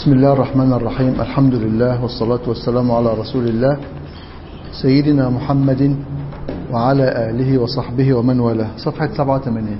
بسم الله الرحمن الرحيم الحمد لله والصلاة والسلام على رسول الله سيدنا محمد وعلى آله وصحبه ومن والاه صفحة 87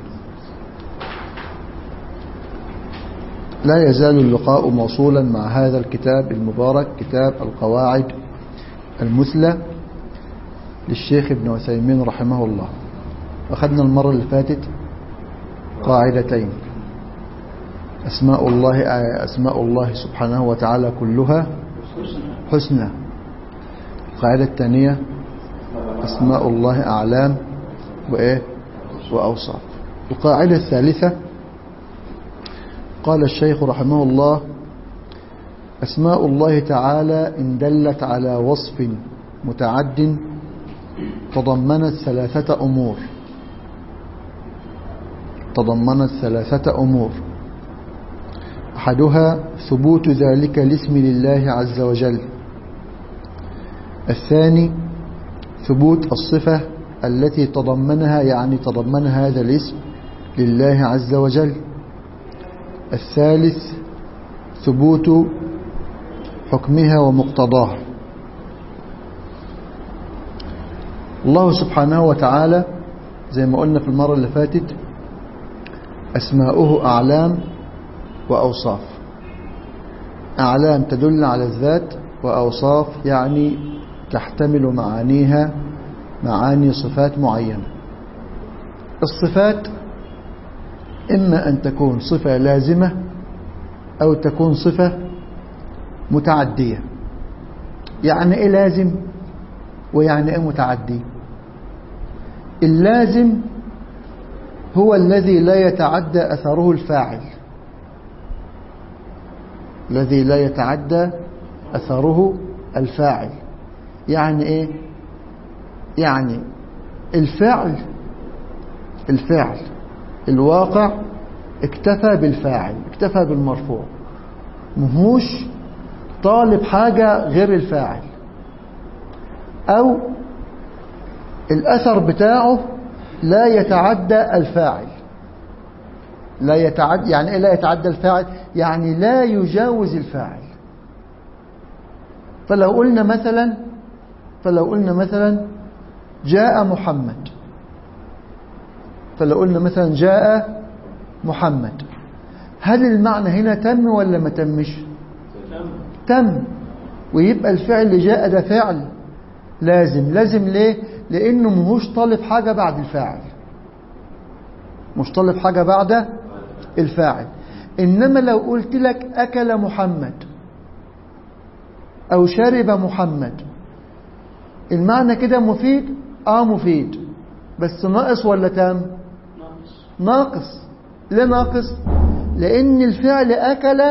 لا يزال اللقاء موصولا مع هذا الكتاب المبارك كتاب القواعد المثلى للشيخ ابن عثيمين رحمه الله أخذنا المرة اللي فاتت قاعدتين أسماء الله أسماء الله سبحانه وتعالى كلها حسنى القاعدة الثانية أسماء الله أعلام وإيه وأوصاف القاعدة الثالثة قال الشيخ رحمه الله أسماء الله تعالى إن دلت على وصف متعد تضمنت ثلاثة أمور تضمنت ثلاثة أمور أحدها ثبوت ذلك الاسم لله عز وجل الثاني ثبوت الصفة التي تضمنها يعني تضمن هذا الاسم لله عز وجل الثالث ثبوت حكمها ومقتضاها الله سبحانه وتعالى زي ما قلنا في المرة اللي فاتت أسماؤه أعلام وأوصاف أعلام تدل على الذات وأوصاف يعني تحتمل معانيها معاني صفات معينة الصفات إما أن تكون صفة لازمة أو تكون صفة متعدية يعني إيه لازم ويعني إيه متعدي اللازم هو الذي لا يتعدى أثره الفاعل الذي لا يتعدى أثره الفاعل يعني إيه يعني الفعل الفعل الواقع اكتفى بالفاعل اكتفى بالمرفوع مهوش طالب حاجة غير الفاعل أو الأثر بتاعه لا يتعدى الفاعل لا يتعدى يعني إيه لا يتعدى الفاعل يعني لا يجاوز الفاعل فلو قلنا مثلا فلو قلنا مثلا جاء محمد فلو قلنا مثلا جاء محمد هل المعنى هنا تم ولا ما تمش تم ويبقى الفعل اللي جاء ده فعل لازم لازم ليه لانه مهوش طالب حاجة بعد الفاعل مش طالب حاجة بعد الفاعل إنما لو قلت لك أكل محمد أو شرب محمد المعنى كده مفيد آه مفيد بس ناقص ولا تام ناقص ناقص ليه ناقص لأن الفعل أكل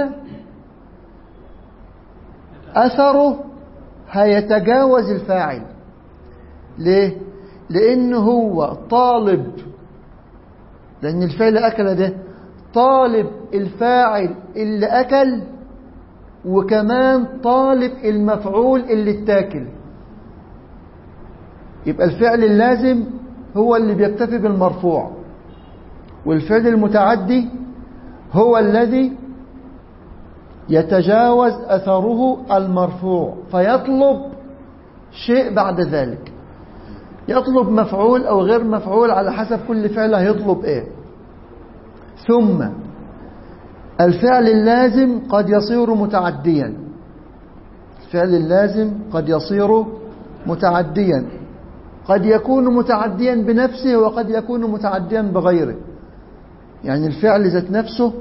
أثره هيتجاوز الفاعل ليه لأنه هو طالب لأن الفعل أكل ده طالب الفاعل اللي أكل وكمان طالب المفعول اللي اتاكل يبقى الفعل اللازم هو اللي بيكتفي بالمرفوع والفعل المتعدي هو الذي يتجاوز أثره المرفوع فيطلب شيء بعد ذلك يطلب مفعول أو غير مفعول على حسب كل فعل هيطلب إيه ثم الفعل اللازم قد يصير متعديا الفعل اللازم قد يصير متعديا قد يكون متعديا بنفسه وقد يكون متعديا بغيره يعني الفعل ذات نفسه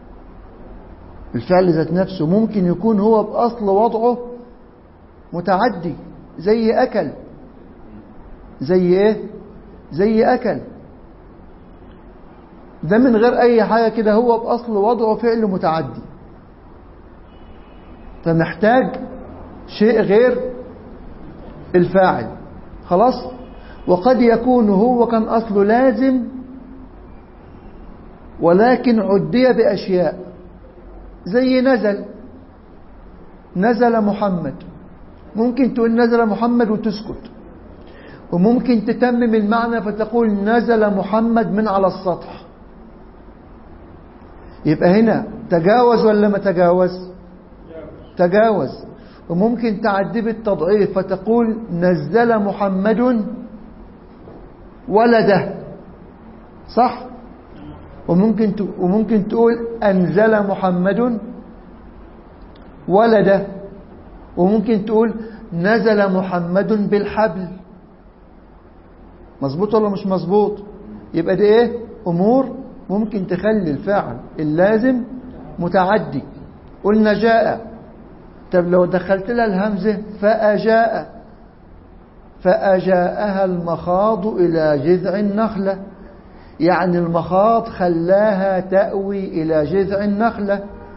الفعل ذات نفسه ممكن يكون هو بأصل وضعه متعدي زي أكل زي إيه زي أكل ده من غير أي حاجة كده هو بأصل وضعه فعل متعدي فمحتاج شيء غير الفاعل خلاص وقد يكون هو كان أصله لازم ولكن عدي بأشياء زي نزل نزل محمد ممكن تقول نزل محمد وتسكت وممكن تتمم المعنى فتقول نزل محمد من على السطح يبقى هنا تجاوز ولا ما تجاوز تجاوز وممكن تعدي بالتضعيف فتقول نزل محمد ولده صح وممكن وممكن تقول أنزل محمد ولده وممكن تقول نزل محمد بالحبل مظبوط ولا مش مظبوط يبقى دي ايه امور ممكن تخلي الفعل اللازم متعدي قلنا جاء طب لو دخلت لها الهمزة فأجاء فأجاءها المخاض إلى جذع النخلة يعني المخاض خلاها تأوي إلى جذع النخلة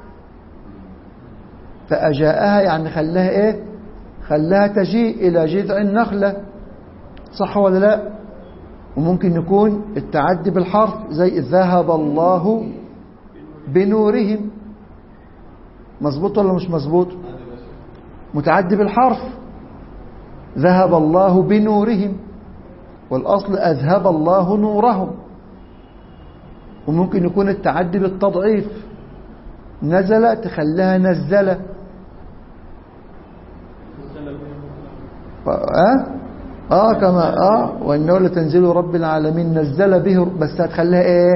فأجاءها يعني خلاها إيه خلاها تجيء إلى جذع النخلة صح ولا لا وممكن يكون التعدي بالحرف زي ذهب الله بنورهم مظبوط ولا مش مظبوط متعدي بالحرف ذهب الله بنورهم والأصل أذهب الله نورهم وممكن يكون التعدي بالتضعيف نزل تخليها نزل اه اه كما اه وانه لتنزيل رب العالمين نزل به بس هتخليها ايه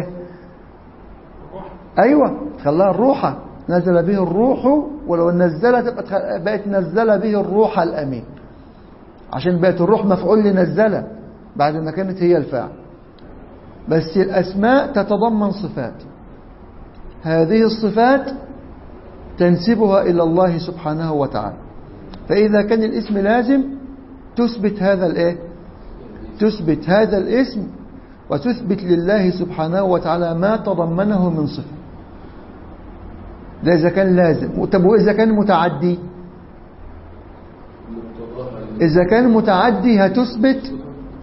ايوه تخليها الروحه نزل به الروح ولو نزل تبقى بقت نزل به الروح الامين عشان بقت الروح مفعول لنزل بعد ما كانت هي الفاعل بس الاسماء تتضمن صفات هذه الصفات تنسبها الى الله سبحانه وتعالى فاذا كان الاسم لازم تثبت هذا الايه تثبت هذا الاسم وتثبت لله سبحانه وتعالى ما تضمنه من صفه ده اذا كان لازم طب واذا كان متعدي اذا كان متعدي هتثبت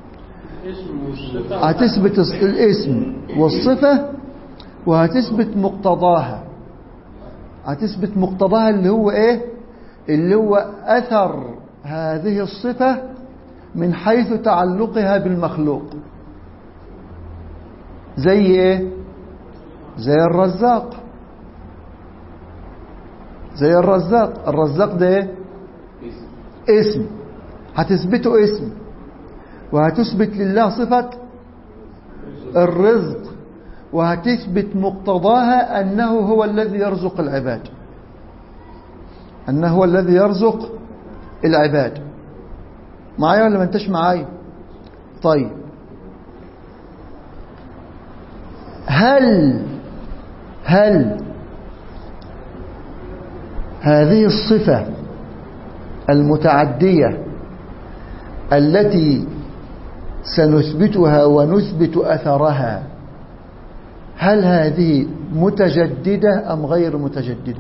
هتثبت الاسم والصفه وهتثبت مقتضاها هتثبت مقتضاها اللي هو ايه اللي هو اثر هذه الصفة من حيث تعلقها بالمخلوق زي ايه زي الرزاق زي الرزاق الرزاق ده ايه اسم هتثبته اسم وهتثبت لله صفة الرزق وهتثبت مقتضاها أنه هو الذي يرزق العباد أنه هو الذي يرزق العباد معايا ولا ما انتش معايا طيب هل هل هذه الصفة المتعدية التي سنثبتها ونثبت أثرها هل هذه متجددة أم غير متجددة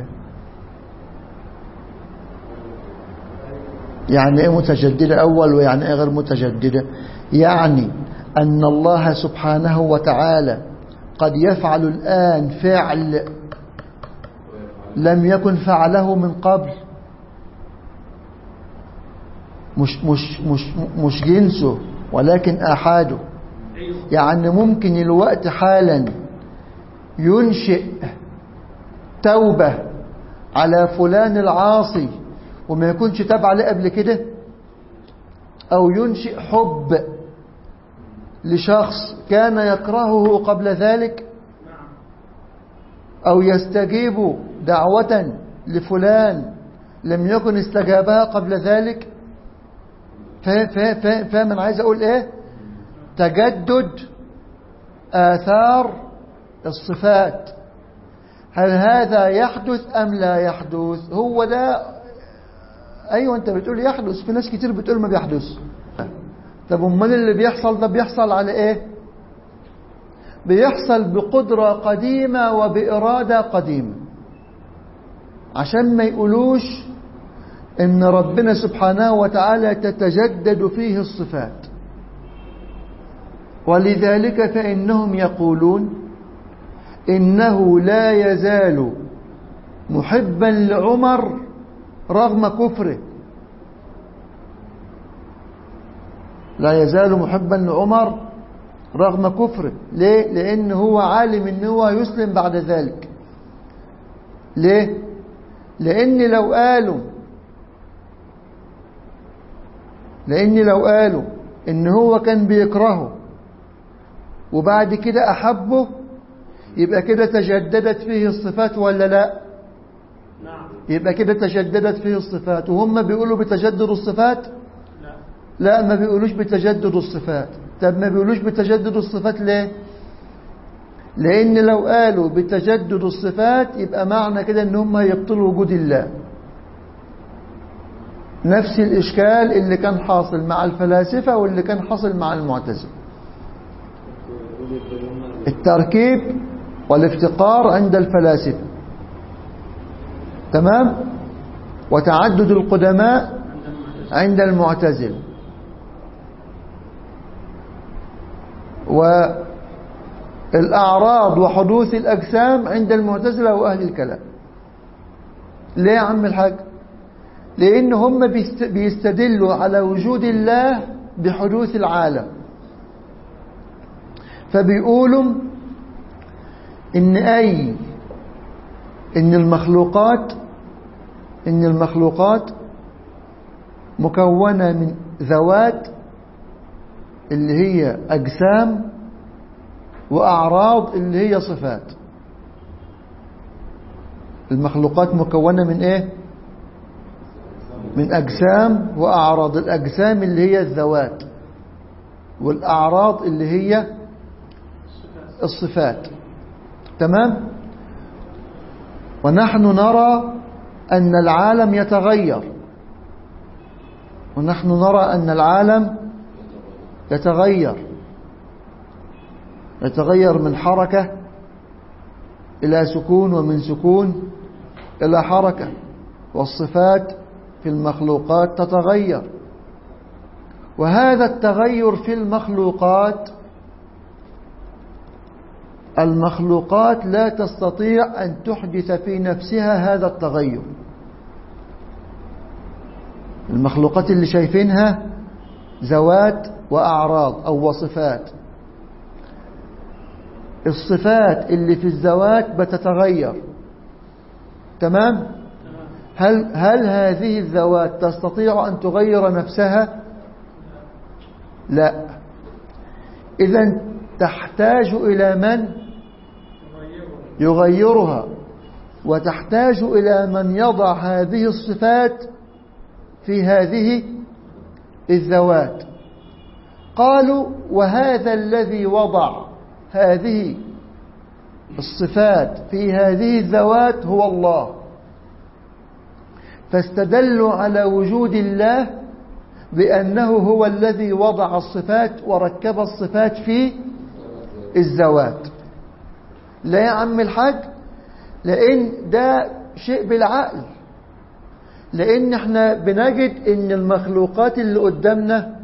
يعني ايه متجددة أول ويعني ايه غير متجددة يعني أن الله سبحانه وتعالى قد يفعل الآن فعل لم يكن فعله من قبل مش, مش, مش, مش جنسه ولكن آحاده يعني ممكن الوقت حالا ينشئ توبة على فلان العاصي وما يكونش تاب عليه قبل كده أو ينشئ حب لشخص كان يكرهه قبل ذلك أو يستجيب دعوة لفلان لم يكن استجابها قبل ذلك فاهم انا عايز اقول ايه تجدد آثار الصفات هل هذا يحدث أم لا يحدث هو ده أيوة أنت بتقول يحدث في ناس كتير بتقول ما بيحدث طب امال اللي بيحصل ده بيحصل على ايه بيحصل بقدرة قديمة وبإرادة قديمة عشان ما يقولوش ان ربنا سبحانه وتعالى تتجدد فيه الصفات ولذلك فإنهم يقولون إنه لا يزال محبا لعمر رغم كفره لا يزال محبا لعمر رغم كفره ليه؟ لأن هو عالم أنه هو يسلم بعد ذلك ليه؟ لأن لو قالوا لأن لو قالوا إن هو كان بيكرهه وبعد كده أحبه يبقى كده تجددت فيه الصفات ولا لا نعم يبقى كده تجددت فيه الصفات وهم بيقولوا بتجدد الصفات لا لا ما بيقولوش بتجدد الصفات طب ما بيقولوش بتجدد الصفات ليه لأن لو قالوا بتجدد الصفات يبقى معنى كده ان هم يبطلوا وجود الله نفس الإشكال اللي كان حاصل مع الفلاسفة واللي كان حاصل مع المعتزلة التركيب والافتقار عند الفلاسفة تمام وتعدد القدماء عند المعتزلة والأعراض وحدوث الأجسام عند المعتزلة وأهل الكلام ليه يا عم الحاج لأن هم بيست- بيستدلوا على وجود الله بحدوث العالم فبيقولوا إن أي إن المخلوقات إن المخلوقات مكونة من ذوات اللي هي أجسام وأعراض اللي هي صفات المخلوقات مكونة من إيه؟ من أجسام وأعراض الأجسام اللي هي الذوات والأعراض اللي هي الصفات تمام ونحن نرى أن العالم يتغير ونحن نرى أن العالم يتغير يتغير من حركة إلى سكون ومن سكون إلى حركة والصفات في المخلوقات تتغير وهذا التغير في المخلوقات المخلوقات لا تستطيع أن تحدث في نفسها هذا التغير المخلوقات اللي شايفينها ذوات وأعراض أو وصفات الصفات اللي في الذوات بتتغير تمام هل هل هذه الذوات تستطيع أن تغير نفسها لا إذا تحتاج إلى من يغيرها وتحتاج إلى من يضع هذه الصفات في هذه الذوات قالوا وهذا الذي وضع هذه الصفات في هذه الذوات هو الله فاستدلوا على وجود الله بأنه هو الذي وضع الصفات وركب الصفات في الذوات لا يا عم الحاج لأن ده شيء بالعقل لأن احنا بنجد ان المخلوقات اللي قدامنا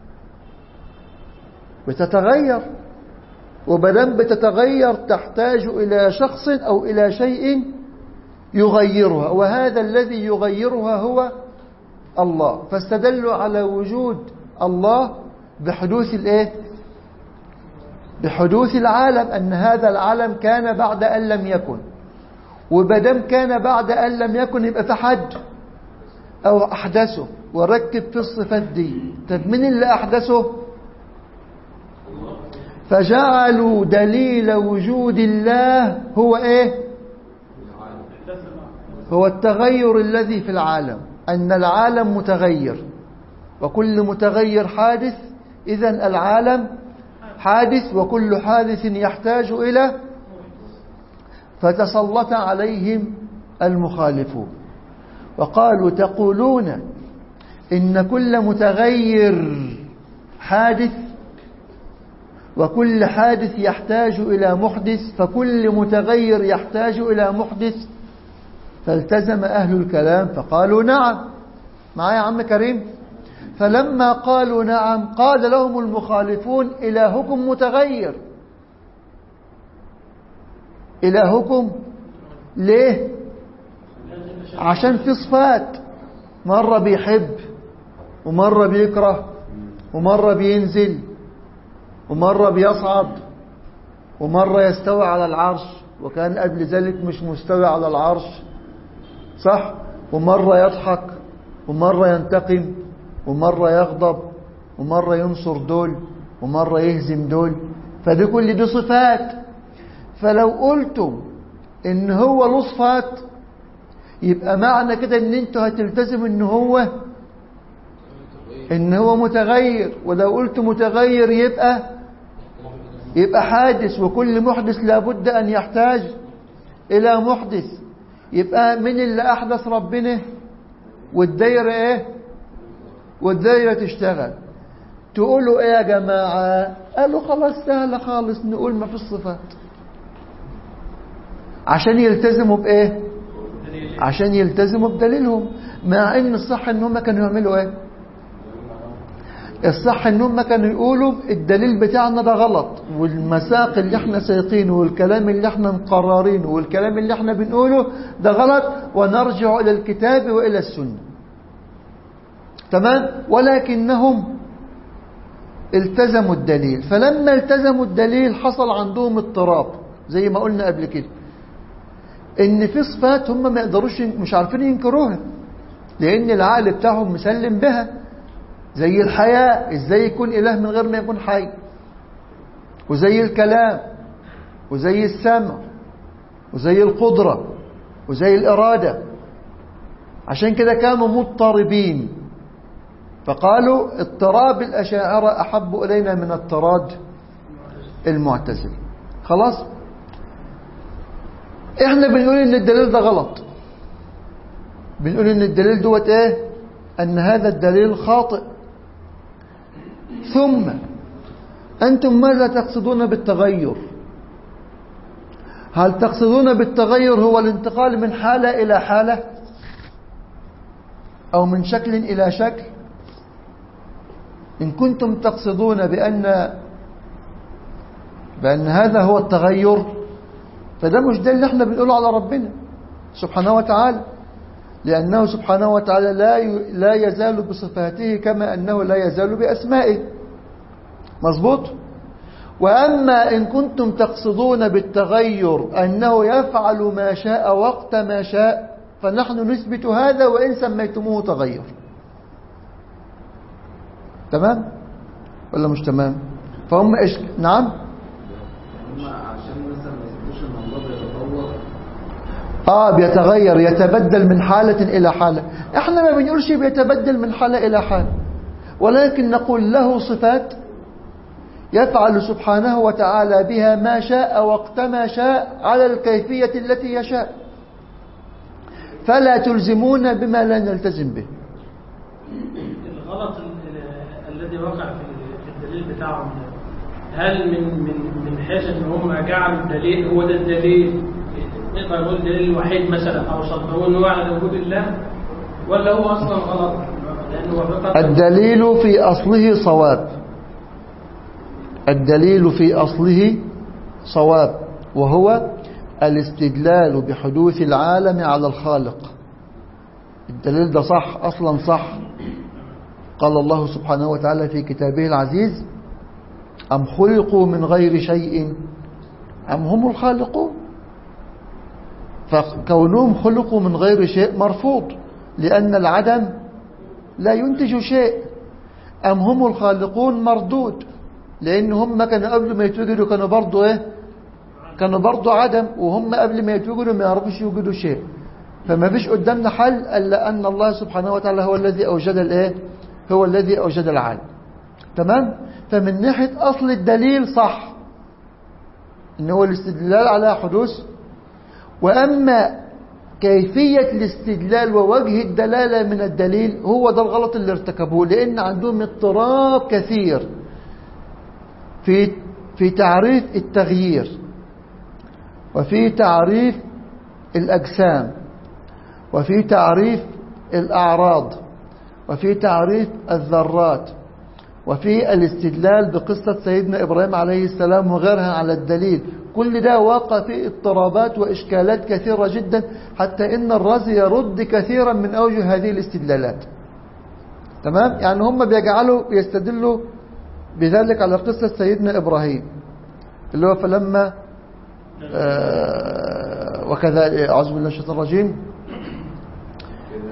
بتتغير وبدم بتتغير تحتاج إلى شخص أو إلى شيء يغيرها وهذا الذي يغيرها هو الله فاستدلوا على وجود الله بحدوث الايه بحدوث العالم أن هذا العالم كان بعد أن لم يكن وبدم كان بعد أن لم يكن يبقى في حد أو أحدثه وركب في الصفات دي طب من اللي أحدثه فجعلوا دليل وجود الله هو إيه هو التغير الذي في العالم أن العالم متغير وكل متغير حادث إذا العالم حادث وكل حادث يحتاج إلى فتسلط عليهم المخالفون وقالوا تقولون إن كل متغير حادث وكل حادث يحتاج إلى محدث فكل متغير يحتاج إلى محدث فالتزم أهل الكلام فقالوا نعم معايا يا عم كريم فلما قالوا نعم قال لهم المخالفون إلهكم متغير إلهكم ليه عشان في صفات مرة بيحب ومرة بيكره ومرة بينزل ومرة بيصعد ومرة يستوي على العرش وكان قبل ذلك مش مستوي على العرش صح ومرة يضحك ومرة ينتقم ومرة يغضب ومرة ينصر دول ومرة يهزم دول فدي كل دي صفات فلو قلتم ان هو له صفات يبقى معنى كده ان انتوا هتلتزموا ان هو ان هو متغير ولو قلت متغير يبقى يبقى حادث وكل محدث لابد ان يحتاج الى محدث يبقى من اللي احدث ربنا والدايره ايه والدايره تشتغل تقولوا ايه يا جماعه قالوا خلاص سهله خالص نقول ما فيش صفات عشان يلتزموا بايه عشان يلتزموا بدليلهم مع ان الصح ان هم كانوا يعملوا ايه الصح ان هم كانوا يقولوا الدليل بتاعنا ده غلط والمساق اللي احنا سايقينه والكلام اللي احنا مقررينه والكلام اللي احنا بنقوله ده غلط ونرجع الى الكتاب والى السنه تمام ولكنهم التزموا الدليل فلما التزموا الدليل حصل عندهم اضطراب زي ما قلنا قبل كده ان في صفات هم ما يقدروش مش عارفين ينكروها لان العقل بتاعهم مسلم بها زي الحياة ازاي يكون اله من غير ما يكون حي وزي الكلام وزي السمع وزي القدرة وزي الإرادة عشان كده كانوا مضطربين فقالوا اضطراب الأشاعرة أحب إلينا من اضطراد المعتزل خلاص احنا بنقول ان الدليل ده غلط بنقول ان الدليل دوت ايه ان هذا الدليل خاطئ ثم انتم ماذا تقصدون بالتغير هل تقصدون بالتغير هو الانتقال من حالة الى حالة او من شكل الى شكل ان كنتم تقصدون بان بان هذا هو التغير فده مش ده اللي احنا بنقوله على ربنا سبحانه وتعالى لأنه سبحانه وتعالى لا لا يزال بصفاته كما أنه لا يزال بأسمائه مظبوط وأما إن كنتم تقصدون بالتغير أنه يفعل ما شاء وقت ما شاء فنحن نثبت هذا وإن سميتموه تغير تمام ولا مش تمام فهم إيش نعم هم عشان مثلا ما يثبتوش ان الله بيتطور آه بيتغير يتبدل من حالة إلى حالة احنا ما بنقولش بيتبدل من حالة إلى حالة ولكن نقول له صفات يفعل سبحانه وتعالى بها ما شاء وقت ما شاء على الكيفية التي يشاء فلا تلزمون بما لا نلتزم به الغلط ال- ال- الذي وقع في في الدليل بتاعهم ده هل من من من حيث ان هم جعلوا الدليل هو ده الدليل نقدر نقول الدليل الوحيد مثلا او صدقوه ان هو على وجود الله ولا هو اصلا غلط لانه هو فقط الدليل في أصله صواب الدليل في أصله صواب وهو الاستدلال بحدوث العالم على الخالق الدليل ده صح أصلا صح قال الله سبحانه وتعالى في كتابه العزيز أم خلقوا من غير شيء أم هم الخالقون فكونهم خلقوا من غير شيء مرفوض لأن العدم لا ينتج شيء أم هم الخالقون مردود لأن هم كانوا قبل ما يتوجدوا كانوا برضو إيه كانوا برضو عدم وهم قبل ما يتوجدوا ما يعرفوش يوجدوا شيء فما فيش قدامنا حل إلا أن الله سبحانه وتعالى هو الذي أوجد الإيه هو الذي أوجد العالم تمام فمن ناحية أصل الدليل صح إن هو الاستدلال على حدوث وأما كيفية الاستدلال ووجه الدلالة من الدليل هو ده الغلط اللي ارتكبوه لأن عندهم اضطراب كثير في في تعريف التغيير وفي تعريف الأجسام وفي تعريف الأعراض وفي تعريف الذرات وفي الاستدلال بقصة سيدنا إبراهيم عليه السلام وغيرها على الدليل كل ده واقع في اضطرابات وإشكالات كثيرة جدا حتى إن الرازي يرد كثيرا من أوجه هذه الاستدلالات تمام يعني هم بيجعلوا يستدلوا بذلك على قصة سيدنا إبراهيم اللي هو فلما آه وكذا أعوذ بالله من الشيطان الرجيم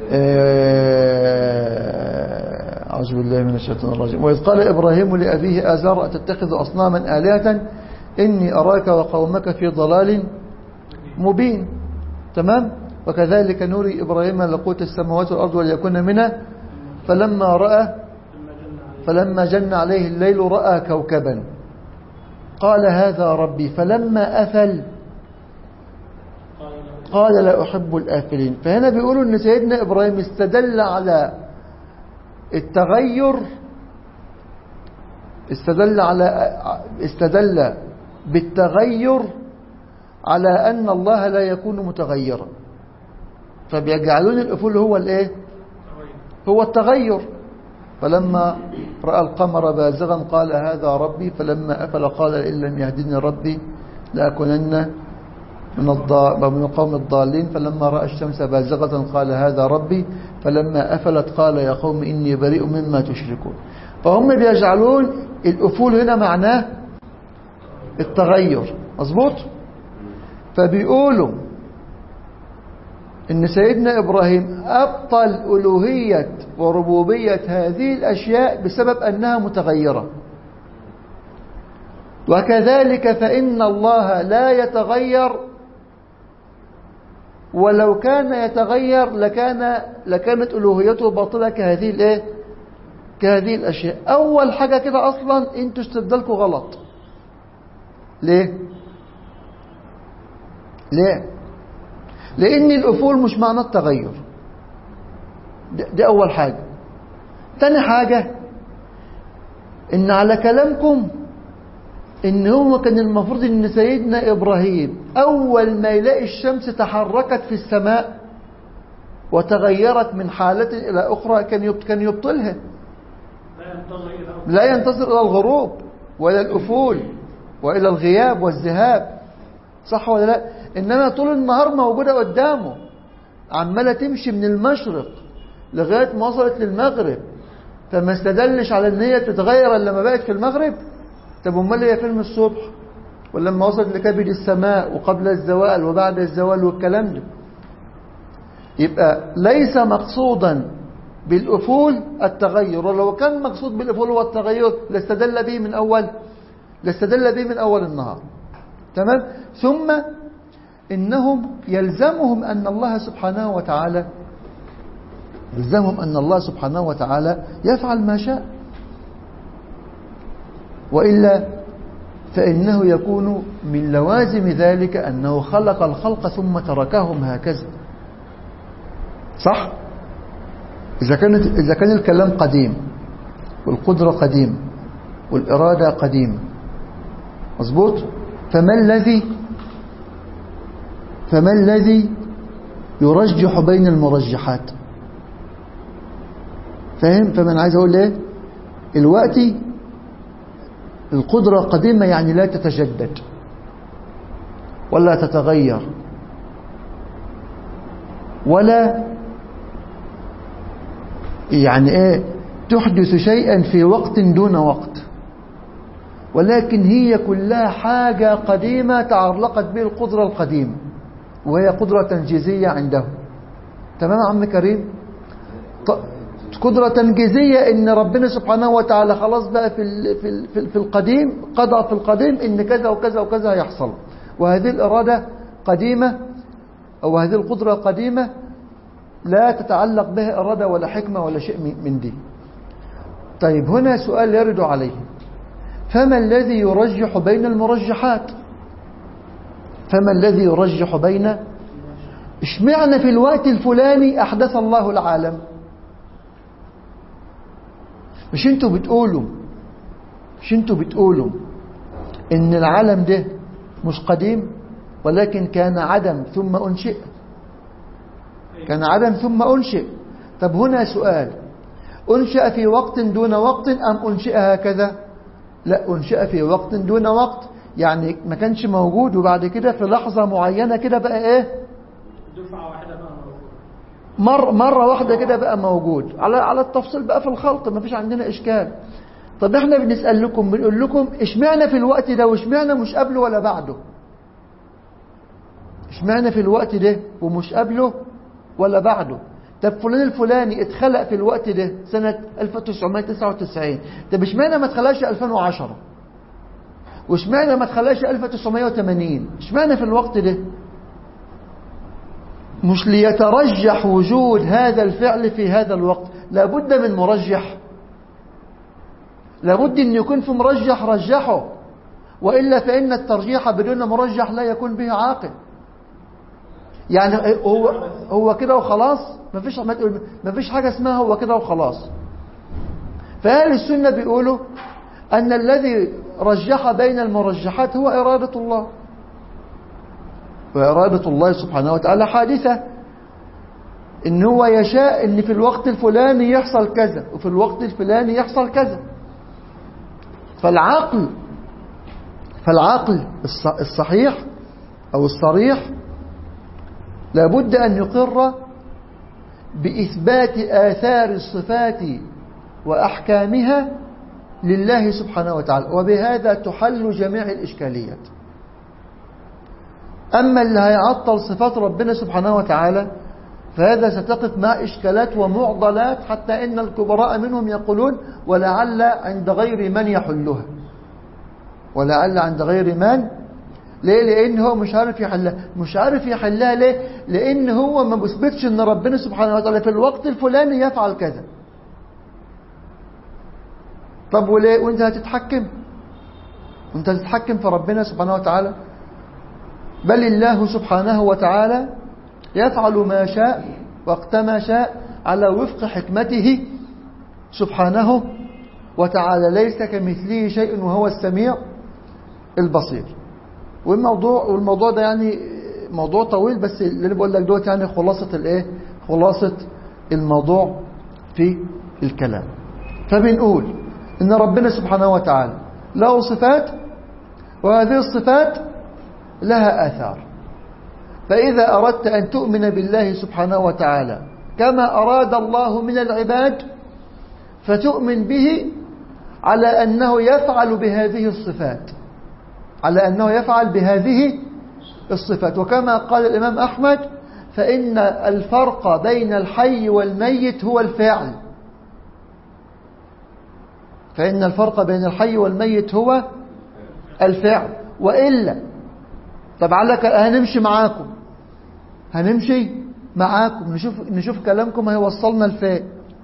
آه، أعوذ بالله من الشيطان الرجيم وإذ قال إبراهيم لأبيه آزار أتتخذ أصناما آلهة إني أراك وقومك في ضلال مبين تمام وكذلك نري إبراهيم ملكوت السماوات والأرض وليكون منه فلما رأى فلما جن عليه الليل رأى كوكبا قال هذا ربي فلما أفل قال لا أحب الآفلين فهنا بيقولوا أن سيدنا إبراهيم استدل على التغير استدل على استدل بالتغير على أن الله لا يكون متغيرا فبيجعلون الأفول هو الايه هو التغير فلما رأى القمر بازغا قال هذا ربي فلما أفل قال إن لم يهدني ربي لأكونن من الضال من قوم الضالين فلما رأى الشمس بازغة قال هذا ربي فلما أفلت قال يا قوم إني بريء مما تشركون فهم بيجعلون الأفول هنا معناه التغير مظبوط فبيقولوا إن سيدنا إبراهيم أبطل ألوهية وربوبية هذه الأشياء بسبب أنها متغيرة وكذلك فإن الله لا يتغير ولو كان يتغير لكان لكانت ألوهيته باطلة كهذه الإيه؟ كهذه الأشياء أول حاجة كده أصلا أنتوا استدلكوا غلط ليه؟ ليه؟ لأن الأفول مش معنى التغير دي, دي أول حاجة تاني حاجة إن على كلامكم إن هو كان المفروض إن سيدنا إبراهيم أول ما يلاقي الشمس تحركت في السماء وتغيرت من حالة إلى أخرى كان كان يبطلها لا ينتظر إلى لا ينتصر إلى الغروب وإلى الأفول وإلى الغياب والذهاب صح ولا لا إنما طول النهار موجودة قدامه عمالة تمشي من المشرق لغاية ما وصلت للمغرب فما استدلش على ان هي تتغير الا لما بقت في المغرب طب امال هي فين من الصبح ولما وصلت لكبد السماء وقبل الزوال وبعد الزوال والكلام ده يبقى ليس مقصودا بالأفول التغير ولو كان مقصود بالأفول هو التغير لاستدل به من أول لاستدل به من أول النهار تمام ثم إنهم يلزمهم أن الله سبحانه وتعالى يلزمهم أن الله سبحانه وتعالى يفعل ما شاء وإلا فإنه يكون من لوازم ذلك أنه خلق الخلق ثم تركهم هكذا صح؟ إذا, كانت إذا كان الكلام قديم والقدرة قديم والإرادة قديم مظبوط؟ فما الذي فما الذي يرجح بين المرجحات فاهم فمن عايز اقول ايه الوقت القدرة قديمة يعني لا تتجدد ولا تتغير ولا يعني ايه تحدث شيئا في وقت دون وقت ولكن هي كلها حاجة قديمة تعلقت به القدرة القديمة وهي قدرة تنجيزية عنده تمام عم كريم ط... قدرة تنجيزية ان ربنا سبحانه وتعالى خلاص بقى في ال... في ال... في, ال... في القديم قضى في القديم ان كذا وكذا وكذا يحصل وهذه الإرادة قديمة أو هذه القدرة قديمة لا تتعلق بها إرادة ولا حكمة ولا شيء من دي طيب هنا سؤال يرد عليه فما الذي يرجح بين المرجحات فما الذي يرجح بين اشمعنى في الوقت الفلاني أحدث الله العالم مش انتوا بتقولوا مش انتوا بتقولوا ان العالم ده مش قديم ولكن كان عدم ثم انشئ كان عدم ثم انشئ طب هنا سؤال انشئ في وقت دون وقت ام انشئ هكذا لا انشئ في وقت دون وقت يعني ما كانش موجود وبعد كده في لحظة معينة كده بقى ايه دفعة واحدة بقى موجودة مر مرة واحدة كده بقى موجود على على التفصيل بقى في الخلق ما فيش عندنا إشكال طب احنا بنسأل لكم بنقول لكم اشمعنى في الوقت ده واشمعنى مش قبله ولا بعده اشمعنى في الوقت ده ومش قبله ولا بعده طب فلان الفلاني اتخلق في الوقت ده سنة 1999 طب اشمعنى ما اتخلقش 2010 واشمعنى ما اتخلقش 1980 اشمعنى في الوقت ده مش ليترجح وجود هذا الفعل في هذا الوقت لابد من مرجح لابد ان يكون في مرجح رجحه وإلا فإن الترجيح بدون مرجح لا يكون به عاقل يعني هو هو كده وخلاص مفيش مفيش حاجة اسمها هو كده وخلاص فأهل السنة بيقولوا أن الذي رجح بين المرجحات هو إرادة الله وإرادة الله سبحانه وتعالى حادثة إن هو يشاء إن في الوقت الفلاني يحصل كذا وفي الوقت الفلاني يحصل كذا فالعقل فالعقل الصحيح أو الصريح لابد أن يقر بإثبات آثار الصفات وأحكامها لله سبحانه وتعالى وبهذا تحل جميع الإشكاليات أما اللي هيعطل صفات ربنا سبحانه وتعالى فهذا ستقف مع إشكالات ومعضلات حتى إن الكبراء منهم يقولون ولعل عند غير من يحلها ولعل عند غير من ليه لأن هو مش عارف يحلها مش عارف يحلها ليه لأن هو ما بيثبتش أن ربنا سبحانه وتعالى في الوقت الفلاني يفعل كذا طب وليه وانت هتتحكم انت هتتحكم في ربنا سبحانه وتعالى بل الله سبحانه وتعالى يفعل ما شاء وقت ما شاء على وفق حكمته سبحانه وتعالى ليس كمثله شيء وهو السميع البصير والموضوع والموضوع ده يعني موضوع طويل بس اللي انا بقول لك دوت يعني خلاصة الايه خلاصة الموضوع في الكلام فبنقول ان ربنا سبحانه وتعالى له صفات وهذه الصفات لها آثار فإذا أردت أن تؤمن بالله سبحانه وتعالى كما أراد الله من العباد فتؤمن به على أنه يفعل بهذه الصفات على أنه يفعل بهذه الصفات وكما قال الإمام أحمد فإن الفرق بين الحي والميت هو الفعل فإن الفرق بين الحي والميت هو الفعل وإلا طب علك هنمشي معاكم هنمشي معاكم نشوف نشوف كلامكم هيوصلنا لفين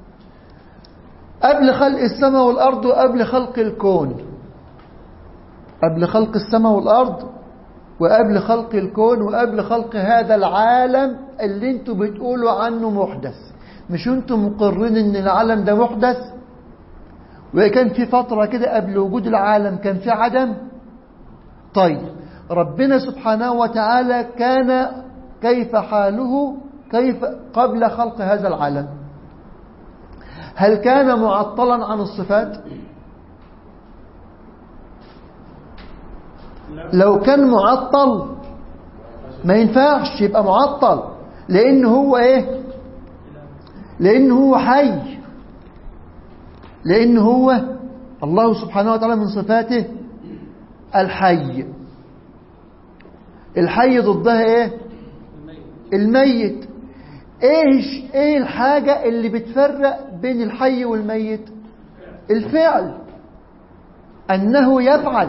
قبل خلق السماء والأرض وقبل خلق الكون قبل خلق السماء والأرض وقبل خلق الكون وقبل خلق هذا العالم اللي انتوا بتقولوا عنه محدث مش انتوا مقرين ان العالم ده محدث وكان في فترة كده قبل وجود العالم كان في عدم طيب ربنا سبحانه وتعالى كان كيف حاله كيف قبل خلق هذا العالم هل كان معطلا عن الصفات لو كان معطل ما ينفعش يبقى معطل لان هو ايه لان هو حي لان هو الله سبحانه وتعالى من صفاته الحي الحي ضدها ايه الميت ايش ايه الحاجة اللي بتفرق بين الحي والميت الفعل انه يفعل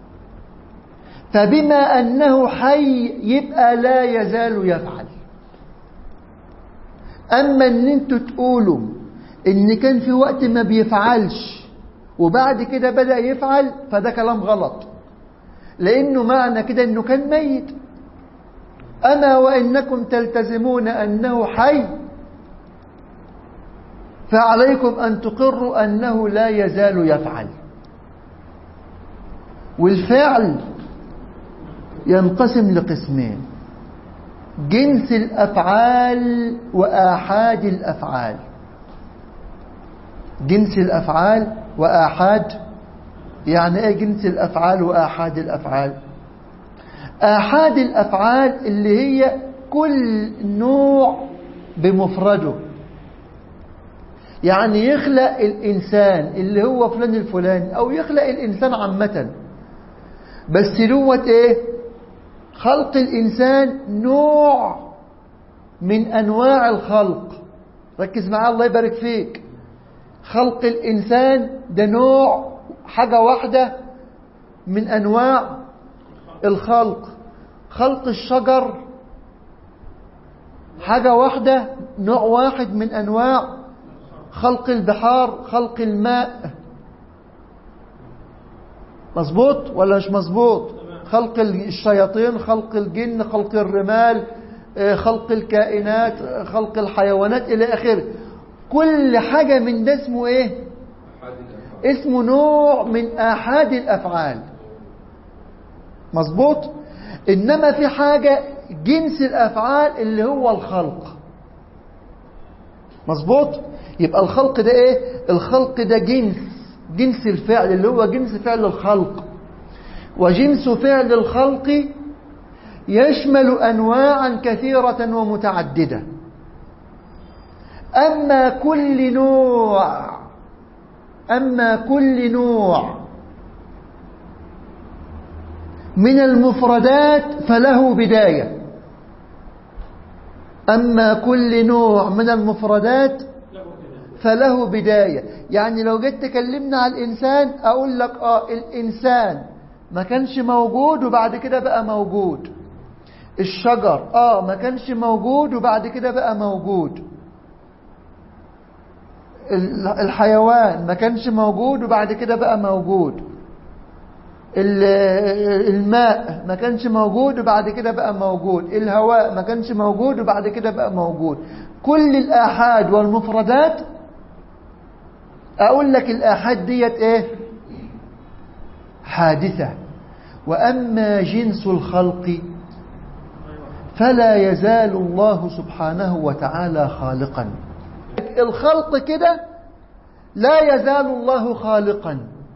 فبما انه حي يبقى لا يزال يفعل اما ان انتوا تقولوا ان كان في وقت ما بيفعلش وبعد كده بدأ يفعل فده كلام غلط لانه معنى كده انه كان ميت أما وإنكم تلتزمون أنه حي فعليكم أن تقروا أنه لا يزال يفعل والفعل ينقسم لقسمين جنس الأفعال وآحاد الأفعال جنس الأفعال وآحاد يعني ايه جنس الأفعال وآحاد الأفعال آحاد الأفعال اللي هي كل نوع بمفرده يعني يخلق الإنسان اللي هو فلان الفلاني أو يخلق الإنسان عامة بس دوت إيه خلق الإنسان نوع من أنواع الخلق ركز معاه الله يبارك فيك خلق الإنسان ده نوع حاجة واحدة من أنواع الخلق خلق الشجر حاجة واحدة نوع واحد من أنواع خلق البحار خلق الماء مظبوط ولا مش مظبوط خلق الشياطين خلق الجن خلق الرمال آه، خلق الكائنات آه، خلق الحيوانات إلى آخره كل حاجة من ده اسمه إيه اسمه نوع من آحاد الأفعال مظبوط إنما في حاجة جنس الأفعال اللي هو الخلق مظبوط يبقى الخلق ده إيه الخلق ده جنس جنس الفعل اللي هو جنس فعل الخلق وجنس فعل الخلق يشمل أنواعا كثيرة ومتعددة أما كل نوع أما كل نوع من المفردات فله بداية أما كل نوع من المفردات فله بداية يعني لو جيت تكلمنا على الإنسان أقول لك آه الإنسان ما كانش موجود وبعد كده بقى موجود الشجر آه ما كانش موجود وبعد كده بقى موجود ال- الحيوان ما كانش موجود وبعد كده بقى موجود ال- الماء ما كانش موجود وبعد كده بقى موجود الهواء ما كانش موجود وبعد كده بقى موجود كل الآحاد والمفردات أقول لك الآحاد ديت إيه حادثة وأما جنس الخلق فلا يزال الله سبحانه وتعالى خالقا الخلق كده لا يزال الله خالقا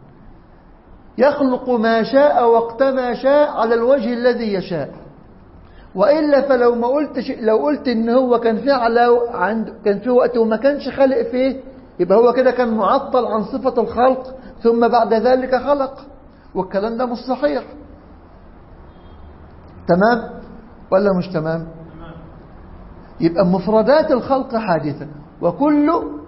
يخلق ما شاء وقت ما شاء على الوجه الذي يشاء وإلا فلو ما قلتش لو قلت إن هو كان في على عند كان في وقت وما كانش خلق فيه يبقى هو كده كان معطل عن صفة الخلق ثم بعد ذلك خلق والكلام ده مش صحيح تمام ولا مش تمام يبقى مفردات الخلق حادثة وكل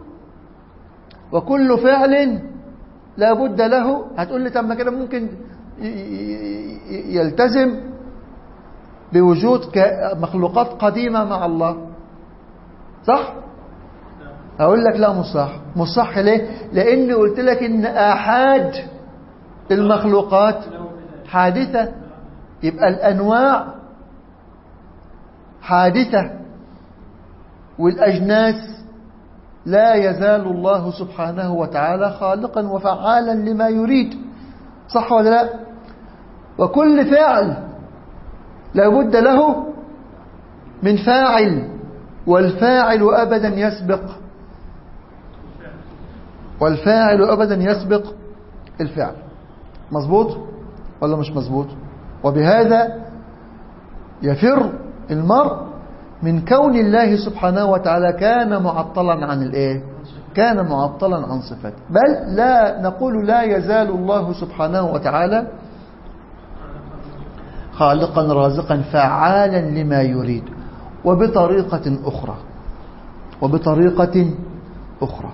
وكل فعل لا بد له هتقول لي طب ما كده ممكن ي- ي- يلتزم بوجود ك- مخلوقات قديمة مع الله صح؟ أقول لك لا مش صح مش صح ليه؟ لأني قلت لك إن آحاد المخلوقات حادثة يبقى الأنواع حادثة والأجناس لا يزال الله سبحانه وتعالى خالقا وفعالا لما يريد صح ولا لا وكل فعل لابد له من فاعل والفاعل أبدا يسبق والفاعل أبدا يسبق الفعل مظبوط ولا مش مظبوط وبهذا يفر المرء من كون الله سبحانه وتعالى كان معطلا عن الايه كان معطلا عن صفاته بل لا نقول لا يزال الله سبحانه وتعالى خالقا رازقا فعالا لما يريد وبطريقة أخرى وبطريقة أخرى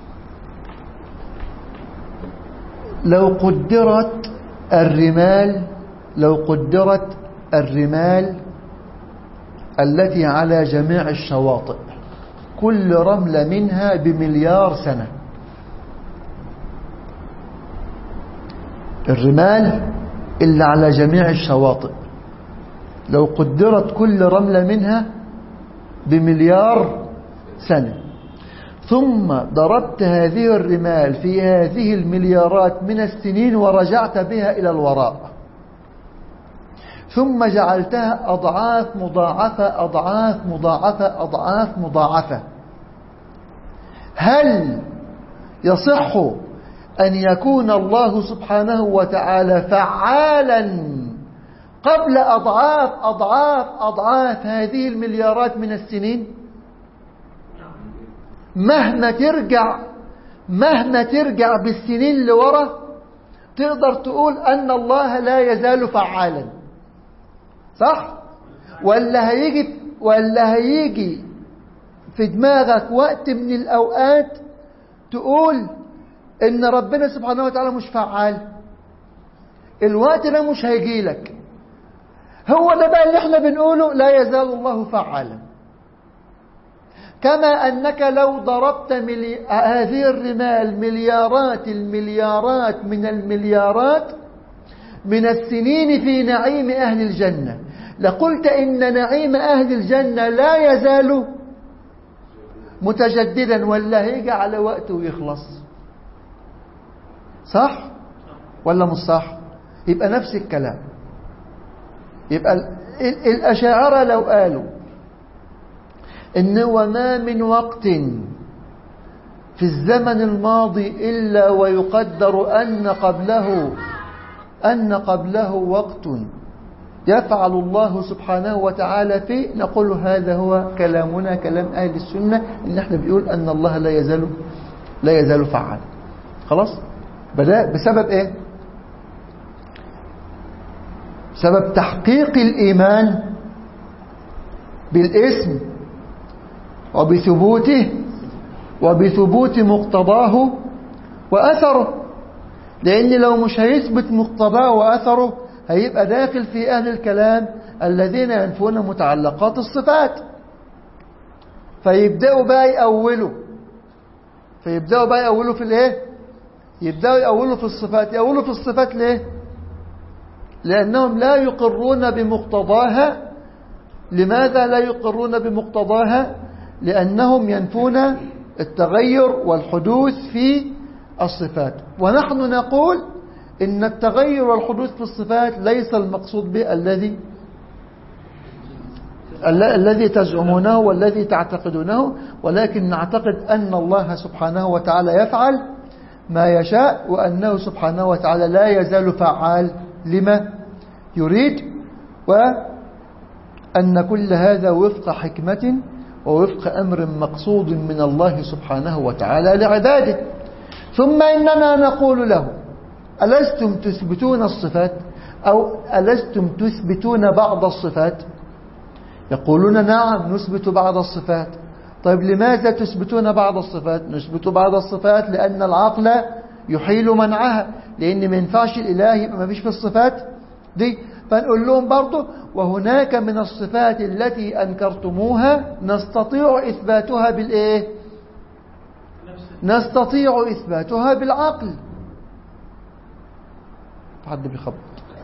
لو قدرت الرمال لو قدرت الرمال التي على جميع الشواطئ كل رملة منها بمليار سنة الرمال اللي على جميع الشواطئ لو قدرت كل رملة منها بمليار سنة ثم ضربت هذه الرمال في هذه المليارات من السنين ورجعت بها إلى الوراء ثم جعلتها أضعاف مضاعفة أضعاف مضاعفة أضعاف مضاعفة هل يصح أن يكون الله سبحانه وتعالى فعالا قبل أضعاف أضعاف أضعاف هذه المليارات من السنين مهما ترجع مهما ترجع بالسنين لورا تقدر تقول أن الله لا يزال فعالا صح ولا هيجي ولا هيجي في دماغك وقت من الأوقات تقول إن ربنا سبحانه وتعالى مش فعال الوقت ده مش هيجي لك هو ده بقى اللي احنا بنقوله لا يزال الله فعالا كما أنك لو ضربت ملي... هذه الرمال مليارات المليارات من المليارات من السنين في نعيم أهل الجنة لقلت إن نعيم أهل الجنة لا يزال متجددا ولا هيجي على وقته ويخلص صح ولا مش صح يبقى نفس الكلام يبقى الأشاعرة لو قالوا إن وما من وقت في الزمن الماضي إلا ويقدر أن قبله أن قبله وقت يفعل الله سبحانه وتعالى فيه نقول هذا هو كلامنا كلام أهل السنة إن احنا بيقول أن الله لا يزال لا يزال فعال خلاص بدأ بسبب إيه بسبب تحقيق الإيمان بالاسم وبثبوته وبثبوت مقتضاه وأثره لأن لو مش هيثبت مقتضاه وأثره هيبقى داخل في أهل الكلام الذين ينفون متعلقات الصفات فيبدأوا بقى يأولوا فيبدأوا بقى يأولوا في الايه يبدأوا يأولوا في الصفات يأولوا في الصفات ليه لأنهم لا يقرون بمقتضاها لماذا لا يقرون بمقتضاها لأنهم ينفون التغير والحدوث في الصفات ونحن نقول إن التغير والحدوث في الصفات ليس المقصود به الذي الذي تزعمونه والذي تعتقدونه ولكن نعتقد أن الله سبحانه وتعالى يفعل ما يشاء وأنه سبحانه وتعالى لا يزال فعال لما يريد وأن كل هذا وفق حكمة ووفق أمر مقصود من الله سبحانه وتعالى لعباده ثم إننا نقول له ألستم تثبتون الصفات أو ألستم تثبتون بعض الصفات يقولون نعم نثبت بعض الصفات طيب لماذا تثبتون بعض الصفات نثبت بعض الصفات لأن العقل يحيل منعها لأن ما ينفعش الإله يبقى ما فيش في الصفات دي فنقول لهم برضه وهناك من الصفات التي أنكرتموها نستطيع إثباتها بالإيه نستطيع إثباتها بالعقل حد بيخبط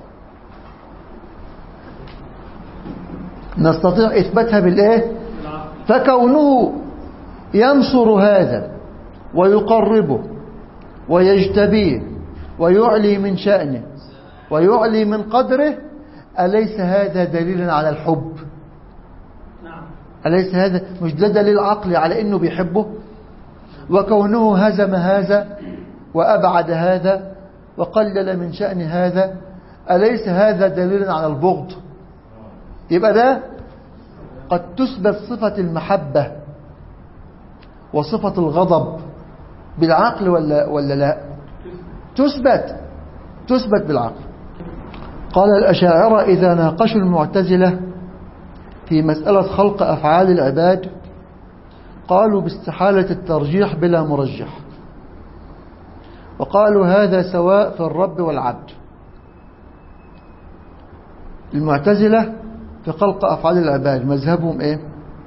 نستطيع إثباتها بالإيه فكونه ينصر هذا ويقربه ويجتبيه ويعلي من شأنه ويعلي من قدره أليس هذا دليلا على الحب نعم أليس هذا مش ده دليل عقلي على أنه بيحبه وكونه هزم هذا وأبعد هذا وقلل من شأن هذا أليس هذا دليلا على البغض يبقى ده قد تثبت صفة المحبة وصفة الغضب بالعقل ولا, ولا لا تثبت تثبت بالعقل قال الأشاعرة إذا ناقشوا المعتزلة في مسألة خلق أفعال العباد قالوا باستحالة الترجيح بلا مرجح وقالوا هذا سواء في الرب والعبد المعتزلة في خلق أفعال العباد مذهبهم إيه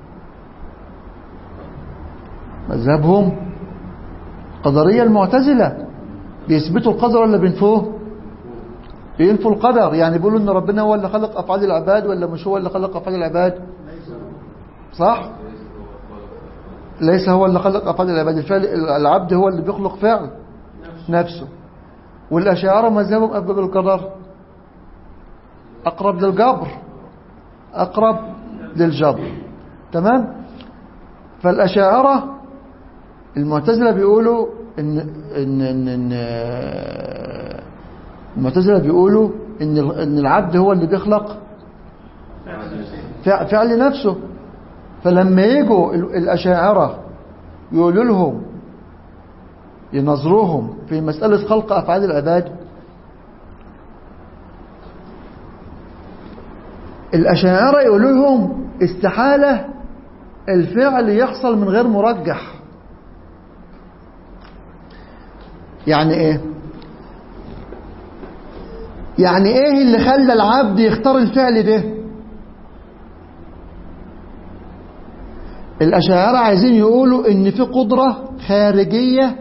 مذهبهم قدرية المعتزلة بيثبتوا القدر ولا بينفوه بينفوا القدر يعني بيقولوا ان ربنا هو اللي خلق افعال العباد ولا مش هو اللي خلق افعال العباد صح ليس هو اللي خلق افعال العباد الفعل العبد هو اللي بيخلق فعل نفسه والاشاعره مذهبهم ابواب القدر اقرب للجبر اقرب للجبر تمام فالاشاعره المعتزله بيقولوا ان ان ان, إن المعتزله بيقولوا ان ان العبد هو اللي بيخلق فع- فعل نفسه فلما يجوا ال- الاشاعره يقولوا لهم ينظروهم في مساله خلق افعال العباد الاشاعره يقولوا لهم استحاله الفعل يحصل من غير مرجح يعني ايه يعني ايه اللي خلى العبد يختار الفعل ده الأشاعرة عايزين يقولوا ان في قدرة خارجية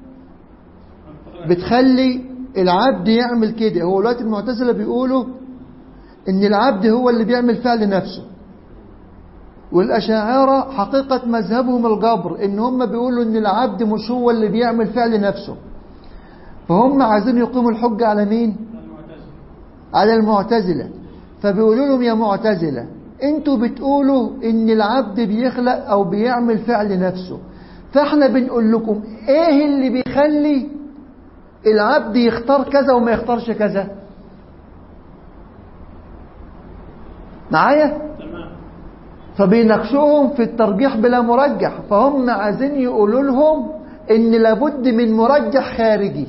بتخلي العبد يعمل كده هو دلوقتي المعتزلة بيقولوا ان العبد هو اللي بيعمل فعل نفسه والأشاعرة حقيقة مذهبهم الجبر ان هم بيقولوا ان العبد مش هو اللي بيعمل فعل نفسه فهم عايزين يقيموا الحجة على مين على المعتزلة فبيقولوا لهم يا معتزلة انتوا بتقولوا ان العبد بيخلق او بيعمل فعل نفسه فاحنا بنقول لكم ايه اللي بيخلي العبد يختار كذا وما يختارش كذا معايا تمام فبيناقشوهم في الترجيح بلا مرجح فهم عايزين يقولوا لهم ان لابد من مرجح خارجي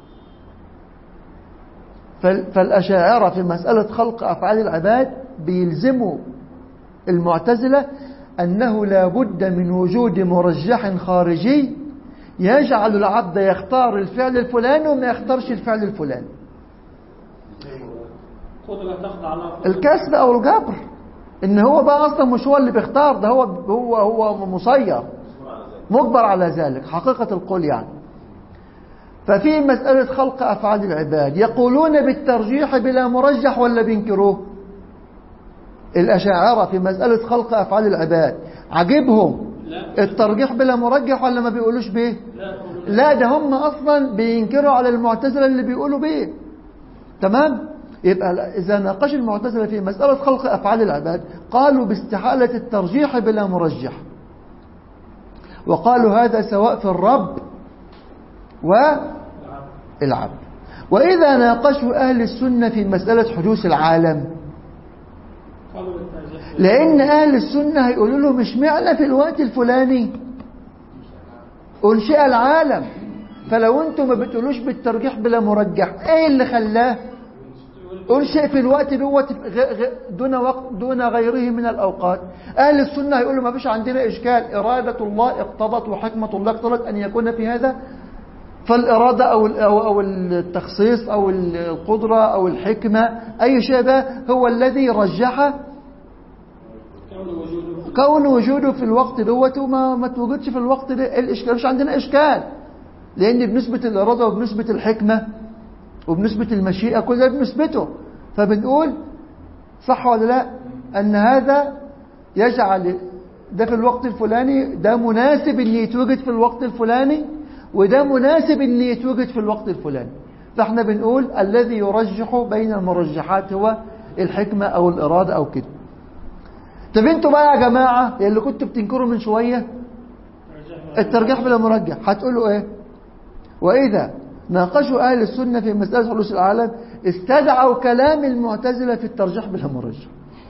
فال- فالأشاعرة في مسألة خلق أفعال العباد بيلزموا المعتزلة أنه لابد من وجود مرجح خارجي يجعل العبد يختار الفعل الفلاني وما يختارش الفعل الفلاني قدرة تخضع لها الكسب أو الجبر إن هو بقى أصلا مش هو اللي بيختار ده هو هو هو مسير مجبر على ذلك حقيقة القول يعني ففي مسألة خلق أفعال العباد يقولون بالترجيح بلا مرجح ولا بينكروه الأشاعرة في مسألة خلق أفعال العباد عجبهم لا الترجيح بلا مرجح ولا ما بيقولوش به لا يقولون لا ده هم أصلا بينكروا على المعتزلة اللي بيقولوا به تمام يبقى إذا ناقش المعتزلة في مسألة خلق أفعال العباد قالوا باستحالة الترجيح بلا مرجح وقالوا هذا سواء في الرب والعبد وإذا ناقشوا أهل السنة في مسألة حدوث العالم قالوا بالترجيح لأن أهل السنة هيقولوا له مش معنى في الوقت الفلاني أنشئ العالم فلو أنتم ما بتقولوش بالترجيح بلا مرجح إيه اللي خلاه أنشئ في الوقت دوت غ- غ- دون وقت دون غيره من الأوقات أهل السنة هيقولوا ما فيش عندنا إشكال إرادة الله اقتضت وحكمة الله اقتضت أن يكون في هذا فالإرادة أو ال- أو أو التخصيص أو القدرة أو الحكمة أي شيء ده هو الذي رجح كون وجوده كون وجوده في الوقت دوت وما ما توجدش في الوقت ده إيه الإشكال مش عندنا إشكال لأن بنسبة الإرادة وبنسبة الحكمة وبنسبة المشيئة كل ده بنسبته فبنقول صح ولا لا أن هذا يجعل ده في الوقت الفلاني ده مناسب أن يتوجد في الوقت الفلاني وده مناسب أن يتوجد في الوقت الفلاني فاحنا بنقول الذي يرجح بين المرجحات هو الحكمة أو الإرادة أو كده طب انتوا بقى يا جماعة اللي كنتوا بتنكروا من شوية ترجيح الترجيح بلا مرجح هتقولوا ايه وإذا ناقشوا أهل السنة في مسألة حدوث العالم استدعوا كلام المعتزلة في الترجيح بلا مرجح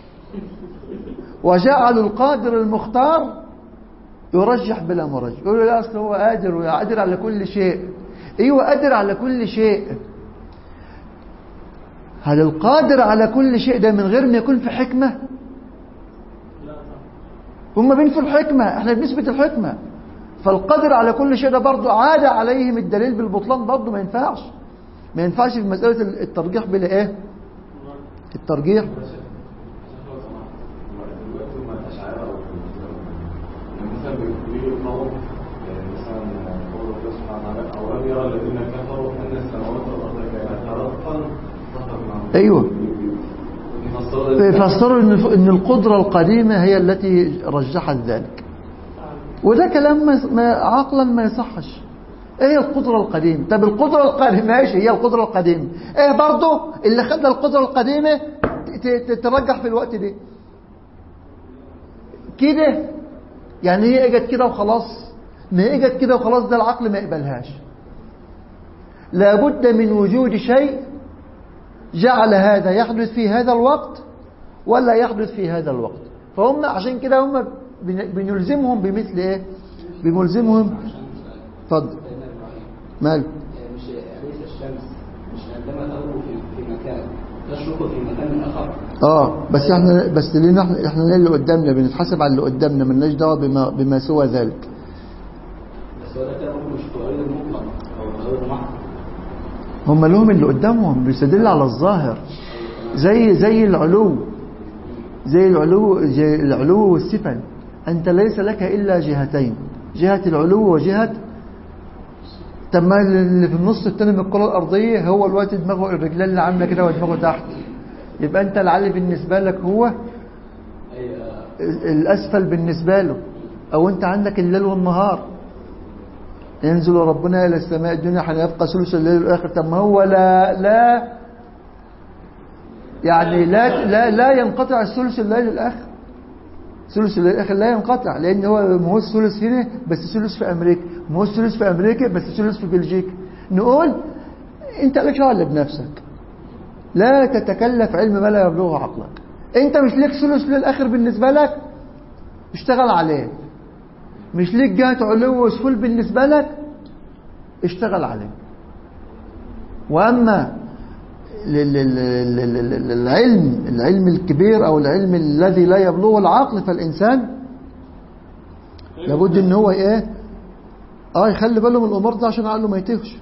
وجعلوا القادر المختار يرجح بلا مرجح يقولوا لا أصل هو قادر وقادر على كل شيء ايوه قادر على كل شيء هل القادر على كل شيء ده من غير ما يكون في حكمة لا طبعا هم بين في الحكمة احنا بنثبت الحكمة فالقدر على كل شيء ده برضه عاد عليهم الدليل بالبطلان برضه ما ينفعش ما ينفعش في مسألة الترجيح بلا ايه الترجيح دلوقتي هم الأشاعرة أو يعني مثلا بيقولوا لهم مثلا قول الله سبحانه وتعالى أولم يرى الذين كفروا أن السماوات والأرض كانتا رتقا رتقا أيوه. يفسروا ده فيفسروا ان ان القدرة القديمة هي التي رجحت ذلك وده كلام ما ما- عقلا ما يصحش ايه القدرة القديمة طب القدرة القديمة ماشي هي القدرة القديمة ايه برضه اللي خلى القدرة القديمة ت- ت- ترجح في الوقت ده كده يعني هي اجت كده وخلاص ما هي اجت كده وخلاص ده العقل ما يقبلهاش لابد من وجود شيء جعل هذا يحدث في هذا الوقت ولا يحدث في هذا الوقت فهم عشان كده هم بن- بنلزمهم بمثل ايه بنلزمهم اتفضل مال مش أليس الشمس مش عندما تغرب في في مكان تشرق الشكر في مكان اخر اه بس احنا بس لينا احنا احنا ليه اللي قدامنا بنتحاسب على اللي قدامنا مالناش دعوه بما بما سوى ذلك بس هو ده كده ممكن مش التغير المطلق او التغير المحض هم لهم اللي قدامهم بيستدل على الظاهر زي زي العلو زي العلو زي العلو والسفل انت ليس لك الا جهتين جهه العلو وجهه طب ما اللي في النص التاني من الكره الارضيه هو الوقت دماغه الرجلين اللي عامله كده ودماغه تحت يبقى انت العلي بالنسبه لك هو اي آه، الأسفل بالنسبة له أو أنت عندك الليل والنهار ينزل ربنا إلى السماء الدنيا حين يبقى ثلث الليل الآخر طب ما هو لا لا يعني لا لا لا ينقطع الثلث الليل الآخر ثلث الليل الآخر لا ينقطع لأن هو ما هو الثلث هنا بس ثلث في أمريكا ما هو الثلث في أمريكا بس ثلث في بلجيكا نقول أنت لك شغل بنفسك لا تتكلف علم ما لا يبلغه عقلك انت مش ليك ثلث للاخر بالنسبه لك اشتغل عليه مش ليك جهه علو وسفول بالنسبه لك اشتغل عليه واما لل- لل- لل- لل- العلم العلم الكبير او العلم الذي لا يبلغه العقل فالانسان لابد ان هو ايه اه يخلي باله من الامور دي عشان عقله ما يتهش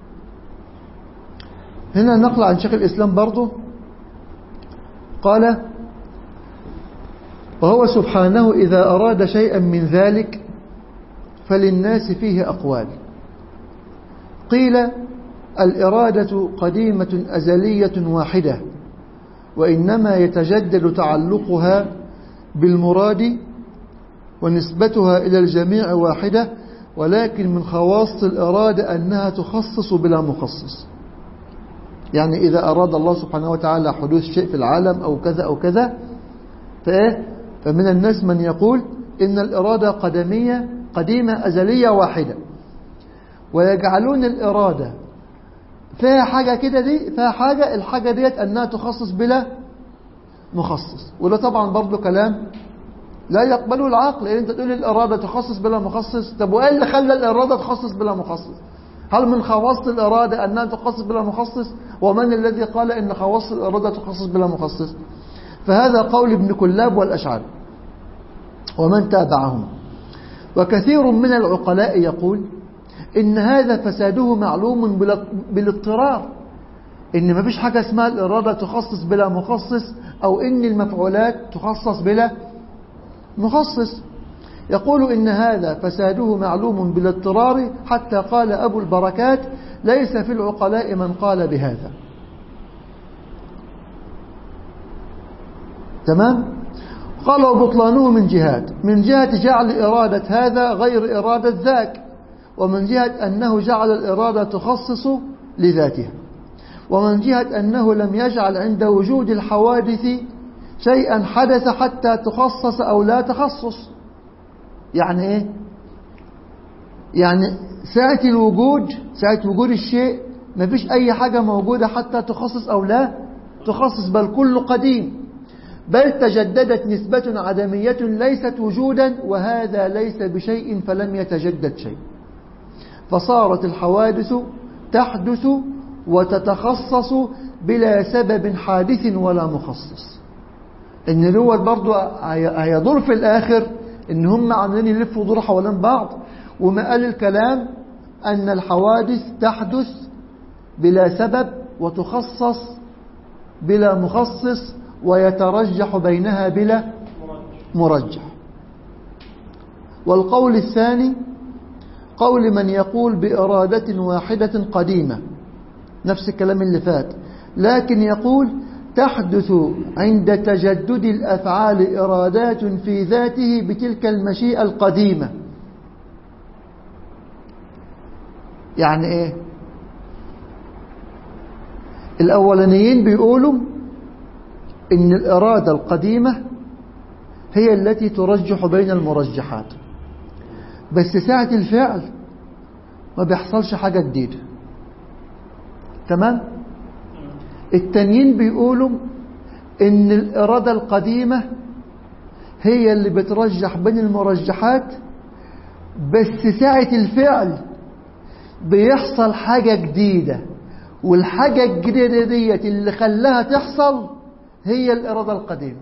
هنا نقل عن شيخ الاسلام برضه قال وهو سبحانه إذا أراد شيئا من ذلك فللناس فيه أقوال قيل الإرادة قديمة أزلية واحدة وإنما يتجدد تعلقها بالمراد ونسبتها إلى الجميع واحدة ولكن من خواص الإرادة أنها تخصص بلا مخصص يعني إذا أراد الله سبحانه وتعالى حدوث شيء في العالم أو كذا أو كذا فإيه؟ فمن الناس من يقول إن الإرادة قدمية قديمة أزلية واحدة ويجعلون الإرادة فيها حاجة كده دي فيها حاجة الحاجة ديت أنها تخصص بلا مخصص وده طبعا برضه كلام لا يقبله العقل لأن أنت تقول الإرادة تخصص بلا مخصص طب وإيه اللي خلى الإرادة تخصص بلا مخصص هل من خواص الإرادة أنها تخصص بلا مخصص ومن الذي قال إن خواص الإرادة تخصص بلا مخصص فهذا قول ابن كلاب والأشعري ومن تابعهم وكثير من العقلاء يقول إن هذا فساده معلوم بلا- بالاضطرار إن ما فيش حاجة اسمها الإرادة تخصص بلا مخصص أو إن المفعولات تخصص بلا مخصص يقول إن هذا فساده معلوم بالاضطرار حتى قال أبو البركات ليس في العقلاء من قال بهذا تمام قال وبطلانه من جهات من جهة جعل إرادة هذا غير إرادة ذاك ومن جهة أنه جعل الإرادة تخصص لذاتها ومن جهة أنه لم يجعل عند وجود الحوادث شيئا حدث حتى تخصص أو لا تخصص يعني إيه يعني ساعة الوجود ساعة وجود الشيء ما فيش أي حاجة موجودة حتى تخصص أو لا تخصص بل كل قديم بل تجددت نسبة عدمية ليست وجودا وهذا ليس بشيء فلم يتجدد شيء فصارت الحوادث تحدث وتتخصص بلا سبب حادث ولا مخصص ان دوت برضو هي- هيدور في الاخر ان هم عاملين يلفوا دور حوالين بعض وما قال الكلام ان الحوادث تحدث بلا سبب وتخصص بلا مخصص ويترجح بينها بلا مرجح والقول الثاني قول من يقول بإرادة واحدة قديمة نفس الكلام اللي فات لكن يقول تحدث عند تجدد الأفعال إرادات في ذاته بتلك المشيئة القديمة يعني إيه الأولانيين بيقولوا إن الإرادة القديمة هي التي ترجح بين المرجحات بس ساعة الفعل ما بيحصلش حاجة جديدة تمام التانيين بيقولوا ان الإرادة القديمة هي اللي بترجح بين المرجحات بس ساعة الفعل بيحصل حاجة جديدة والحاجة الجديدة ديت اللي خلاها تحصل هي الإرادة القديمة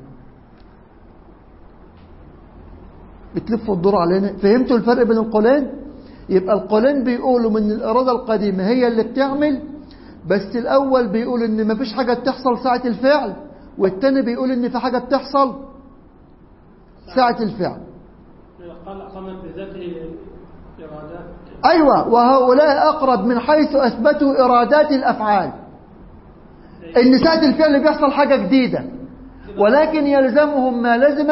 بتلفوا الدور علينا فهمتوا الفرق بين القولين يبقى القولين بيقولوا من الإرادة القديمة هي اللي بتعمل بس الأول بيقول إن مفيش حاجة بتحصل ساعة الفعل والتاني بيقول إن في حاجة بتحصل ساعة الفعل قال قامت بذاته إرادات أيوة وهؤلاء أقرب من حيث أثبتوا إرادات الأفعال إن ساعة الفعل بيحصل حاجة جديدة ولكن يلزمهم ما لزم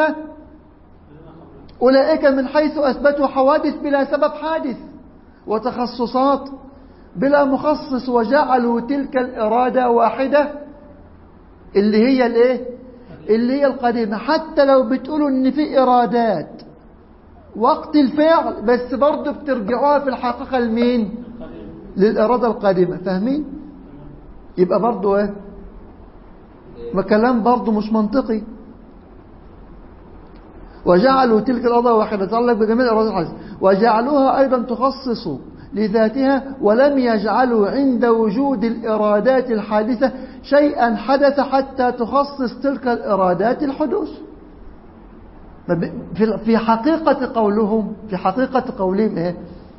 أولئك من حيث أثبتوا حوادث بلا سبب حادث وتخصصات بلا مخصص وجعلوا تلك الإرادة واحدة اللي هي الايه اللي هي القديمة حتى لو بتقولوا ان في إرادات وقت الفعل بس برضه بترجعوها في الحقيقة لمين للإرادة القادمة فاهمين يبقى برضه ايه ما كلام برضه مش منطقي وجعلوا تلك الأرض واحدة تتعلق بجميع الأراضي الحادثة وجعلوها أيضا تخصص لذاتها ولم يجعلوا عند وجود الإرادات الحادثة شيئا حدث حتى تخصص تلك الإرادات الحدوث في في حقيقة قولهم في حقيقة قولهم إيه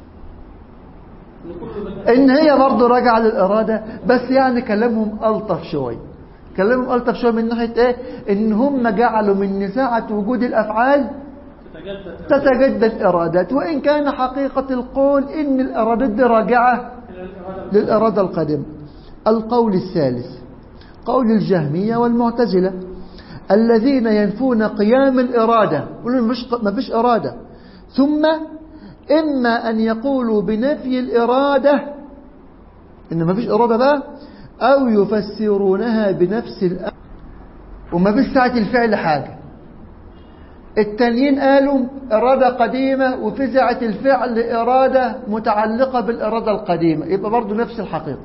إن هي برضه راجعة للإرادة بس يعني كلامهم ألطف شوي كلامهم ألطف شوي من ناحية إيه إن هم جعلوا من ساعة وجود الأفعال تتجدد تتجدد إرادات وإن كان حقيقة القول إن الإرادات دي راجعة إلى الإرادة للإرادة القادمة القول الثالث قول الجهمية والمعتزلة الذين ينفون قيام الإرادة يقولون مش ما فيش إرادة ثم إما أن يقولوا بنفي الإرادة إن ما فيش إرادة بقى أو يفسرونها بنفس الأمر وما فيش ساعة الفعل حاجة التانيين قالوا إرادة قديمة وفي ساعة الفعل إرادة متعلقة بالإرادة القديمة يبقى برضو نفس الحقيقة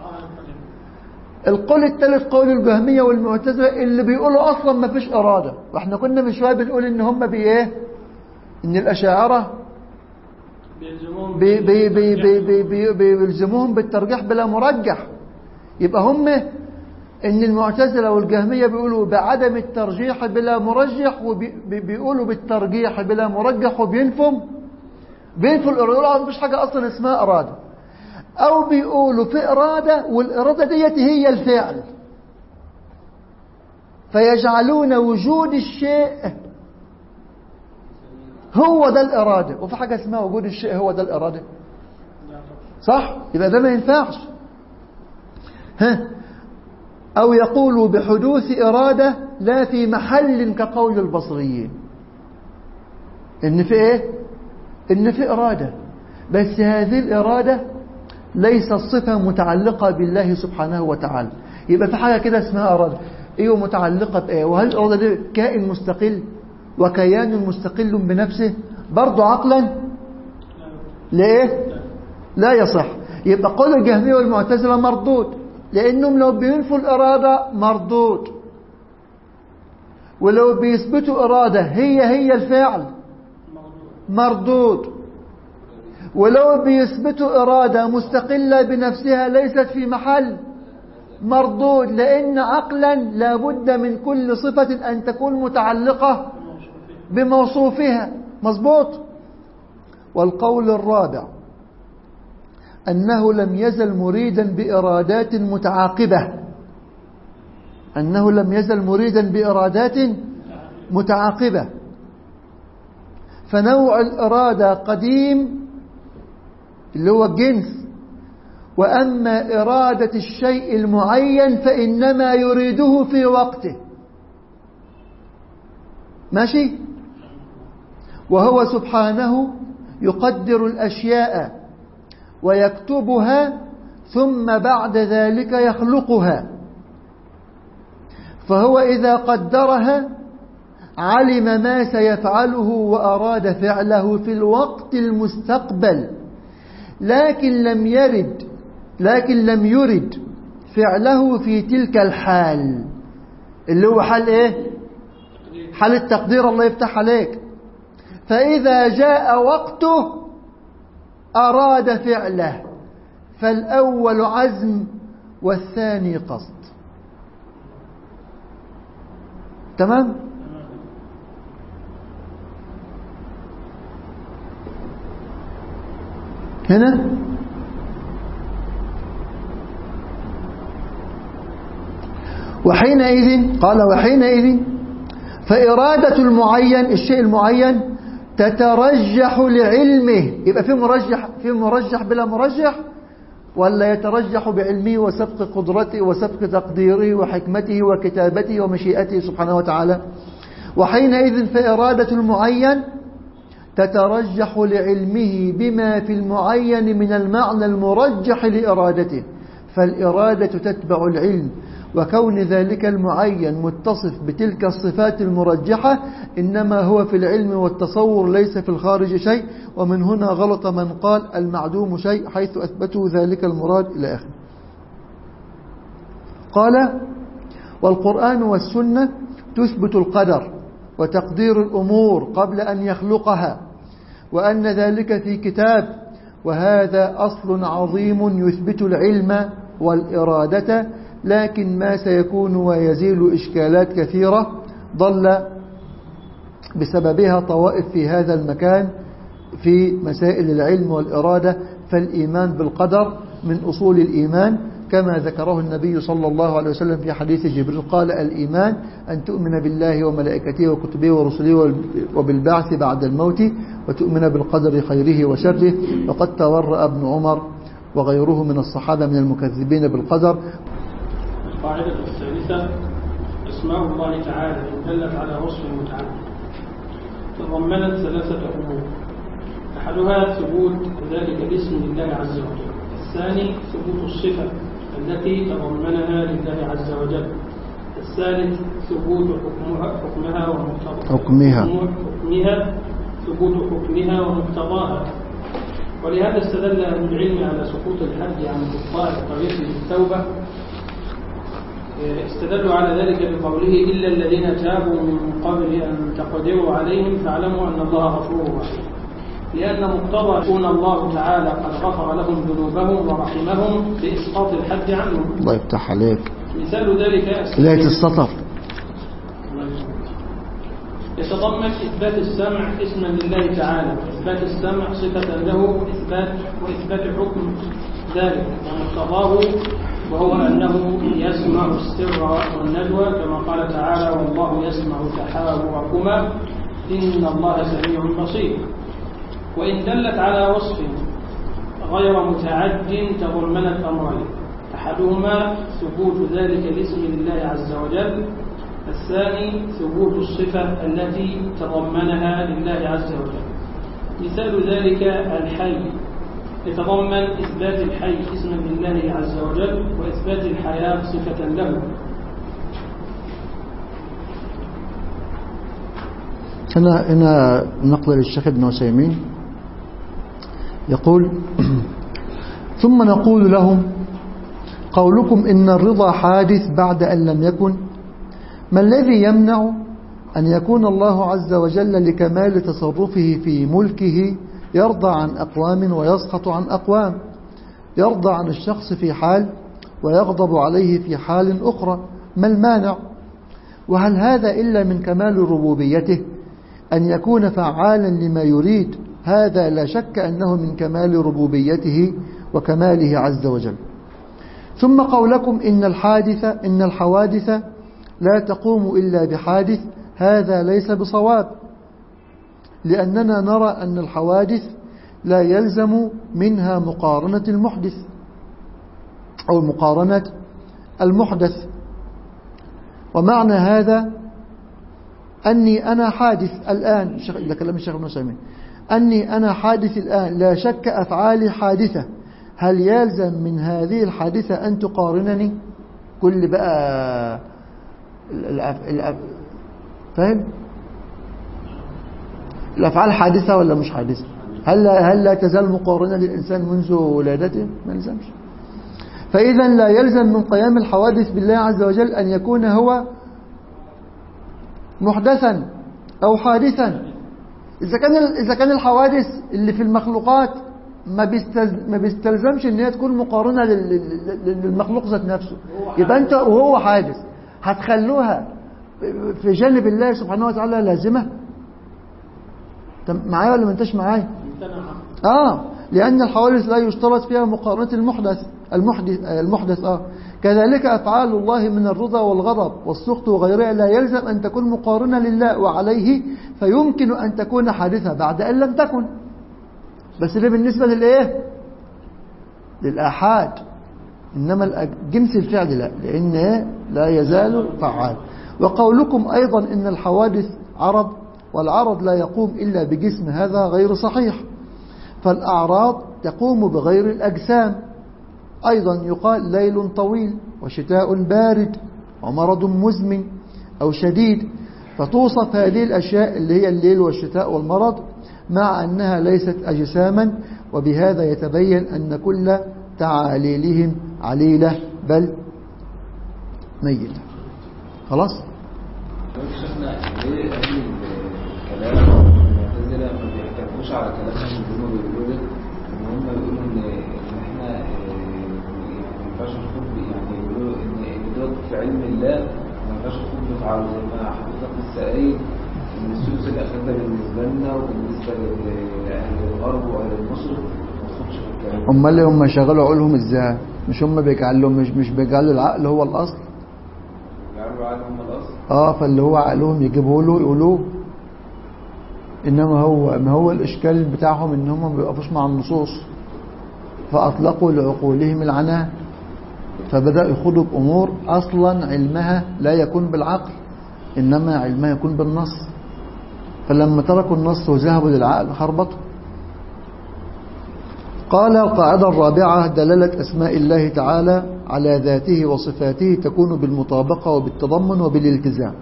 القول الثالث قول الجهمية والمعتزلة اللي بيقولوا أصلا ما فيش إرادة واحنا كنا من شوية بنقول إن هم بإيه إن الأشاعرة بيلزمون بي بي بي بي بي بي بيلزموهم بالترجيح بلا مرجح يبقى هم ان المعتزله والجهميه بيقولوا بعدم الترجيح بلا مرجح وبيقولوا بالترجيح بلا مرجح وبينفوا بينفوا الاراده يقولوا مفيش حاجه اصلا اسمها اراده او بيقولوا في اراده والاراده ديت هي الفعل فيجعلون وجود الشيء هو ده الاراده وفي حاجه اسمها وجود الشيء هو ده الاراده صح يبقى ده ما ينفعش ها أو يقول بحدوث إرادة لا في محل كقول البصريين إن في إيه؟ إن في إرادة بس هذه الإرادة ليست صفة متعلقة بالله سبحانه وتعالى يبقى في حاجة كده اسمها إرادة إيه متعلقة بإيه وهل الإرادة دي كائن مستقل وكيان مستقل بنفسه برضو عقلا ليه لا يصح يبقى قول الجهمية والمعتزلة مردود لأنهم لو بينفوا الإرادة مردود ولو بيثبتوا إرادة هي هي الفعل مردود ولو بيثبتوا إرادة مستقلة بنفسها ليست في محل مردود لأن عقلا لابد من كل صفة أن تكون متعلقة بموصوفها مظبوط والقول الرابع أنه لم يزل مريدا بإرادات متعاقبة أنه لم يزل مريدا بإرادات متعاقبة فنوع الإرادة قديم اللي هو الجنس وأما إرادة الشيء المعين فإنما يريده في وقته ماشي وهو سبحانه يقدر الأشياء ويكتبها ثم بعد ذلك يخلقها فهو إذا قدرها علم ما سيفعله وأراد فعله في الوقت المستقبل لكن لم يرد لكن لم يرد فعله في تلك الحال اللي هو حال ايه حال التقدير الله يفتح عليك فإذا جاء وقته أراد فعله فالأول عزم والثاني قصد تمام هنا وحينئذ قال وحينئذ فإرادة المعين الشيء المعين تترجح لعلمه يبقى في مرجح في مرجح بلا مرجح ولا يترجح بعلمه وسبق قدرته وسبق تقديره وحكمته وكتابته ومشيئته سبحانه وتعالى وحينئذ فإرادة المعين تترجح لعلمه بما في المعين من المعنى المرجح لإرادته فالإرادة تتبع العلم وكون ذلك المعين متصف بتلك الصفات المرجحة إنما هو في العلم والتصور ليس في الخارج شيء ومن هنا غلط من قال المعدوم شيء حيث أثبتوا ذلك المراد إلى آخر قال والقرآن والسنة تثبت القدر وتقدير الأمور قبل أن يخلقها وأن ذلك في كتاب وهذا أصل عظيم يثبت العلم والإرادة لكن ما سيكون ويزيل إشكالات كثيرة ضل بسببها طوائف في هذا المكان في مسائل العلم والإرادة فالإيمان بالقدر من أصول الإيمان كما ذكره النبي صلى الله عليه وسلم في حديث جبريل قال الإيمان أن تؤمن بالله وملائكته وكتبه ورسله وبالبعث بعد الموت وتؤمن بالقدر خيره وشره وقد تورأ ابن عمر وغيره من الصحابة من المكذبين بالقدر القاعدة الثالثة أسماء الله تعالى إن دلت على وصف متعدد تضمنت ثلاثة أمور أحدها ثبوت ذلك الاسم لله عز وجل الثاني ثبوت الصفة التي تضمنها لله عز وجل الثالث ثبوت حكمها حكمها ومقتضاها حكمها. حكمها ثبوت حكمها ومقتضاها ولهذا استدل أهل العلم على سقوط الحد عن إبطاء الطريق للتوبة استدلوا على ذلك بقوله إلا الذين تابوا من قبل أن تقدروا عليهم فاعلموا أن الله غفور رحيم لأن مقتضى يكون الله تعالى قد غفر لهم ذنوبهم ورحمهم بإسقاط الحد عنهم الله يفتح عليك مثال ذلك بداية السطر يتضمن إثبات السمع اسما لله تعالى إثبات السمع صفة له إثبات وإثبات حكم ذلك ومقتضاه وهو أنه يسمع السر والنجوى كما قال تعالى والله يسمع تحاوركما إن الله سميع بصير وإن دلت على وصف غير متعد تضمنت أمرين أحدهما ثبوت ذلك الاسم لله عز وجل الثاني ثبوت الصفة التي تضمنها لله عز وجل مثال ذلك الحي يتضمن إثبات الحي اسما لله عز وجل وإثبات الحياة صفة له هنا هنا نقل للشيخ ابن عثيمين يقول ثم نقول لهم قولكم إن الرضا حادث بعد أن لم يكن ما الذي يمنع أن يكون الله عز وجل لكمال تصرفه في ملكه يرضى عن أقوام ويسخط عن أقوام يرضى عن الشخص في حال ويغضب عليه في حال أخرى ما المانع وهل هذا إلا من كمال ربوبيته أن يكون فعالا لما يريد هذا لا شك أنه من كمال ربوبيته وكماله عز وجل ثم قولكم إن الحادث إن الحوادث لا تقوم إلا بحادث هذا ليس بصواب لأننا نرى أن الحوادث لا يلزم منها مقارنة المحدث أو مقارنة المحدث ومعنى هذا أني أنا حادث الآن إذا كلام الشيخ ابن سيمين أني أنا حادث الآن لا شك أفعالي حادثة هل يلزم من هذه الحادثة أن تقارنني كل بقى الأف... الأف... فاهم الأفعال حادثة ولا مش حادثة هل لا, هل لا تزال مقارنة للإنسان منذ ولادته ما يلزمش فإذا لا يلزم من قيام الحوادث بالله عز وجل أن يكون هو محدثا أو حادثا إذا كان إذا كان الحوادث اللي في المخلوقات ما بيستلز... ما بيستلزمش ان هي تكون مقارنه لل... لل- للمخلوق ذات نفسه يبقى انت وهو حادث هتخلوها في جانب الله سبحانه وتعالى لازمه طب معايا ولا ما انتش معايا امتنع اه لان الحوادث لا يشترط فيها مقارنه المحدث المحدث المحدث اه كذلك افعال الله من الرضا والغضب والسخط وغيرها لا يلزم ان تكون مقارنه لله وعليه فيمكن ان تكون حادثه بعد ان لم تكن بس ده بالنسبه للايه للاحاد انما الأج- جنس الفعل لا لان إيه؟ لا يزال فعال وقولكم ايضا ان الحوادث عرض والعرض لا يقوم الا بجسم هذا غير صحيح فالأعراض تقوم بغير الأجسام أيضا يقال ليل طويل وشتاء بارد ومرض مزمن أو شديد فتوصف هذه الأشياء اللي هي الليل والشتاء والمرض مع أنها ليست أجساما وبهذا يتبين أن كل تعاليلهم عليلة بل ميتة خلاص شفنا ليه قبل الكلام المعتزلة ما بيحتفوش على كلامهم اللي هم بيقولوا ده ان هم بيقولوا ان ان احنا آه، يعني ما ينفعش نخوض ب- يعني بيقولوا ان ان دوت في علم الله ما ينفعش نخوض بتعارض زي ما حضرتك لسه قايل ان السدس الاخير ده بالنسبه لنا وبالنسبه لل- لاهل الغرب واهل المشرق ما نخوضش في الكلام ده. امال هم شغلوا عقولهم ازاي مش هم بيجعلوا مش مش بيجعلوا العقل هو الاصل يعرفوا عنهم هم الاصل اه فاللي هو عقلهم يجيبوا له يقولوه انما هو ما هو الاشكال بتاعهم ان هم ما بيقفوش مع النصوص فاطلقوا لعقولهم العناء فبداوا يخوضوا بامور اصلا علمها لا يكون بالعقل انما علمها يكون بالنص فلما تركوا النص وذهبوا للعقل خربطوا قال القاعدة الرابعة دلالة أسماء الله تعالى على ذاته وصفاته تكون بالمطابقة وبالتضمن وبالالتزام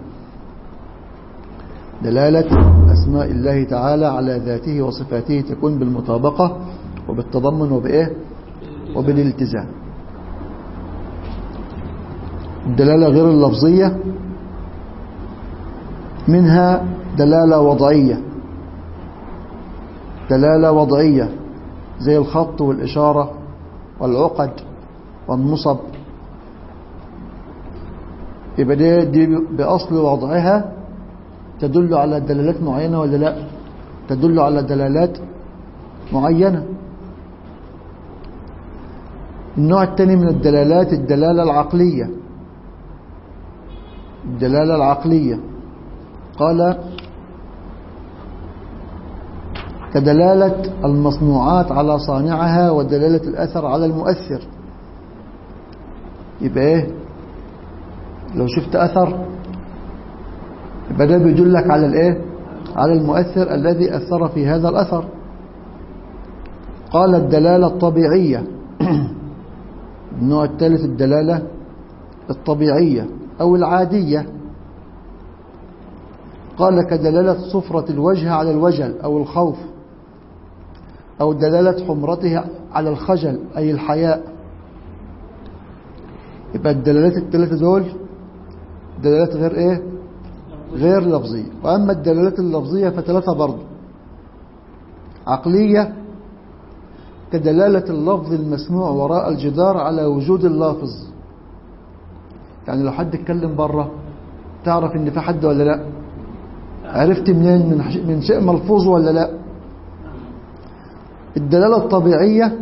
دلالة أسماء الله تعالى على ذاته وصفاته تكون بالمطابقة وبالتضمن وبإيه وبالالتزام الدلالة غير اللفظية منها دلالة وضعية دلالة وضعية زي الخط والإشارة والعقد والنصب يبقى دي, دي بأصل وضعها تدل على دلالات معينة ولا لا تدل على دلالات معينة النوع الثاني من الدلالات الدلالة العقلية الدلالة العقلية قال كدلالة المصنوعات على صانعها ودلالة الأثر على المؤثر يبقى ايه لو شفت أثر يبقى ده بيدلك على الايه على المؤثر الذي أثر في هذا الأثر قال الدلالة الطبيعية النوع الثالث الدلالة الطبيعية أو العادية قال كدلالة صفرة الوجه على الوجل أو الخوف أو دلالة حمرته على الخجل أي الحياء يبقى الدلالات الثلاثة دول دلالات غير إيه غير لفظية وأما الدلالات اللفظية فثلاثة برضو عقلية كدلالة اللفظ المسموع وراء الجدار على وجود اللافظ يعني لو حد اتكلم بره تعرف ان في حد ولا لا عرفت منين من حش- من شيء ملفوظ ولا لا الدلالة الطبيعية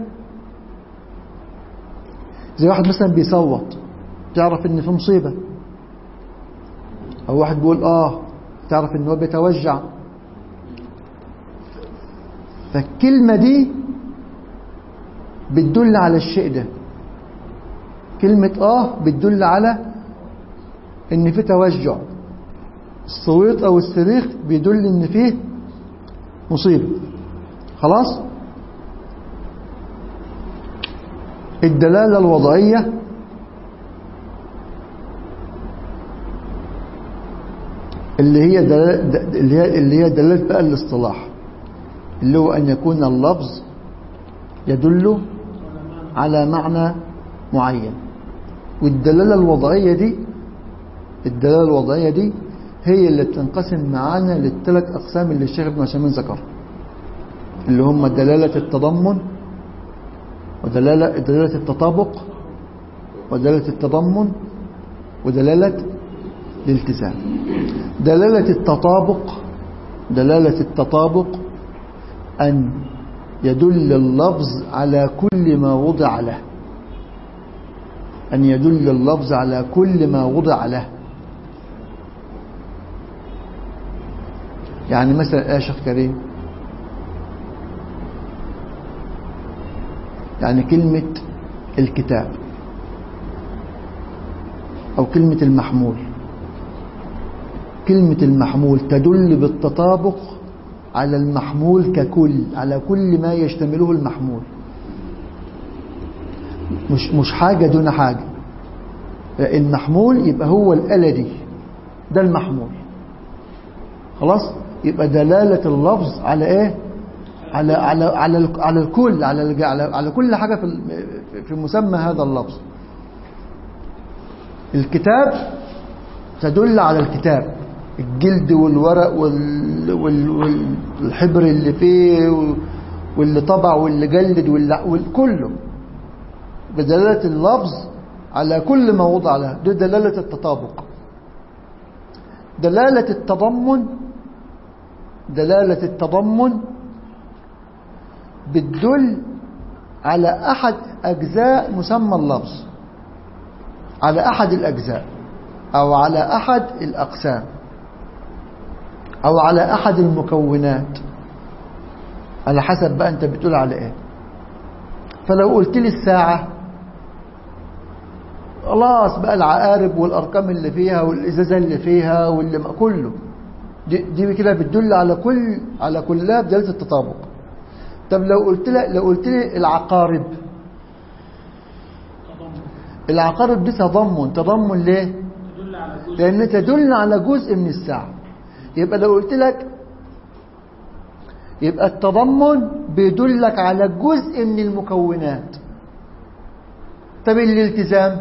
زي واحد مثلا بيصوت تعرف ان في مصيبة او واحد بيقول اه تعرف ان هو بيتوجع فالكلمة دي بتدل على الشيء ده كلمة اه بتدل على ان في توجع الصويت او الصريخ بيدل ان فيه مصيبة خلاص الدلالة الوضعية اللي هي دلالة اللي هي اللي هي دلالة بقى الاصطلاح اللي هو أن يكون اللفظ يدل على معنى معين والدلالة الوضعية دي الدلالة الوضعية دي هي اللي بتنقسم معانا للثلاث أقسام اللي الشيخ ابن عثيمين ذكرها اللي هم دلالة التضمن ودلالة دلالة التطابق ودلالة التضمن ودلالة الالتزام دلالة التطابق دلالة التطابق أن يدل اللفظ على كل ما وضع له أن يدل اللفظ على كل ما وضع له يعني مثلا يا شيخ كريم يعني كلمة الكتاب أو كلمة المحمول كلمة المحمول تدل بالتطابق على المحمول ككل على كل ما يشتمله المحمول مش مش حاجة دون حاجة المحمول يبقى هو الألدي ده المحمول خلاص يبقى دلالة اللفظ على ايه على على على على الكل على على على كل حاجة في في مسمى هذا اللفظ الكتاب تدل على الكتاب الجلد والورق وال وال والحبر اللي فيه واللي طبع واللي جلد والكله بدلالة اللفظ على كل ما وضع له دي دلالة التطابق دلالة التضمن دلالة التضمن بتدل على أحد أجزاء مسمى اللفظ على أحد الأجزاء أو على أحد الأقسام أو على أحد المكونات على حسب بقى أنت بتقول على إيه فلو قلت لي الساعة خلاص بقى العقارب والأرقام اللي فيها والإزازة اللي فيها واللي كله دي, دي كده بتدل على كل على كلها بدلالة التطابق طب لو قلت لي لو قلت لي العقارب العقارب دي تضمن تضمن ليه تدل على جزء لان تدل على جزء من الساعه يبقى لو قلت لك يبقى التضمن بيدلك على جزء من المكونات طب الالتزام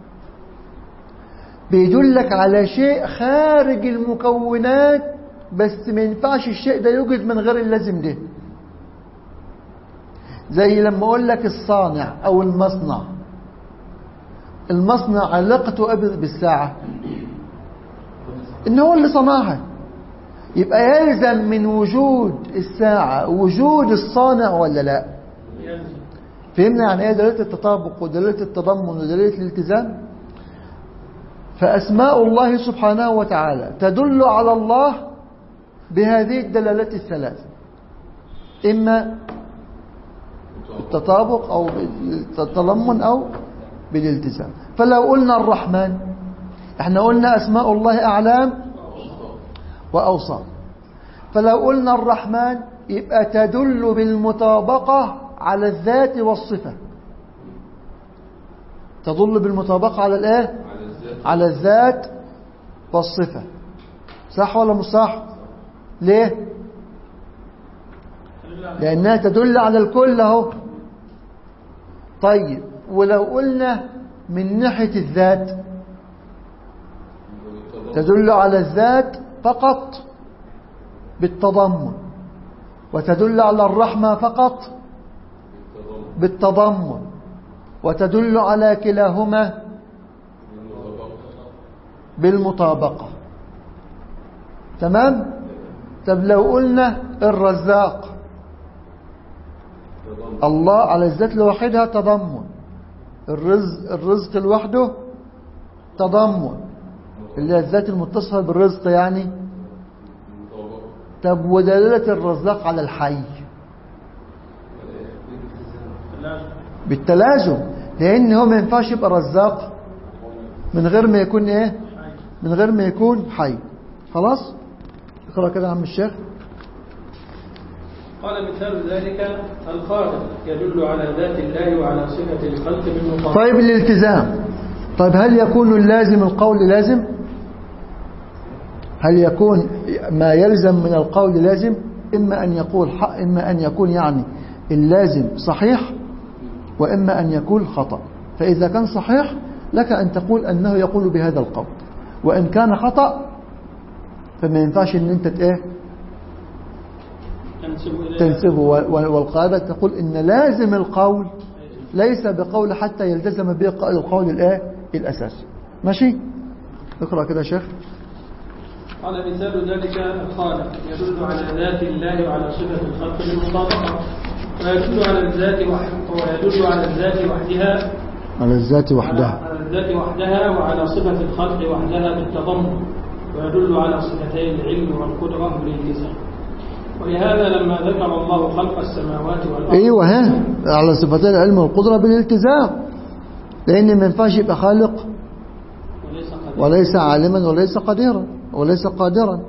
بيدلك على شيء خارج المكونات بس ما ينفعش الشيء ده يوجد من غير اللازم ده زي لما اقول لك الصانع او المصنع المصنع علاقته بالساعة ان هو اللي صنعها يبقى يلزم من وجود الساعة وجود الصانع ولا لا يلزم فهمنا يعني ايه دلالة التطابق ودلالة التضمن ودلالة الالتزام فأسماء الله سبحانه وتعالى تدل على الله بهذه الدلالات الثلاث إما بالتطابق أو بالتضمن أو بالالتزام فلو قلنا الرحمن احنا قلنا أسماء الله أعلام وأوصاف فلو قلنا الرحمن يبقى تدل بالمطابقة على الذات والصفة تدل بالمطابقة على الايه على الذات والصفة صح ولا مش صح ليه تدل على لأنها تدل على الكل اهو طيب ولو قلنا من ناحية الذات تدل على الذات فقط بالتضمن وتدل على الرحمة فقط بالتضمن وتدل على كلاهما بالمطابقة تمام طب لو قلنا الرزاق الله على الذات لوحدها تضمن الرزق الرزق لوحده تضمن اللي هي الذات المتصفة بالرزق يعني طب ودلالة الرزاق على الحي تلازم بالتلازم لأن هو ما ينفعش يبقى رزاق من غير ما يكون ايه حي. من غير ما يكون حي خلاص اقرأ كده يا عم الشيخ قال مثال ذلك القادر يدل على ذات الله وعلى صفة الخلق بالمطابقة طيب الالتزام طيب هل يكون اللازم القول لازم هل يكون ما يلزم من القول لازم إما أن يقول حق إما أن يكون يعني اللازم صحيح وإما أن يكون خطأ فإذا كان صحيح لك أن تقول أنه يقول بهذا القول وإن كان خطأ فما ينفعش أن أنت ت- إيه تنسب إلى تنسبه و- و- والقاعدة تقول إن لازم القول ليس بقول حتى يلتزم به القول الايه الاساسي ماشي اقرا كده يا شيخ قال مثال ذلك الخالق يدل على ذات الله وعلى صفة الخلق بالمطابقة ويدل على الذات وح- ويدل على الذات وحدها على الذات وحدها على الذات وحدها وعلى صفة الخلق وحدها بالتضمن ويدل على صفتي العلم والقدرة بالالتزام ولهذا لما ذكر الله خلق السماوات والأرض ايوه ها على صفتي العلم والقدره بالالتزام لان ما ينفعش يبقى خالق وليس قدير وليس عالما وليس قديرا وليس قادرا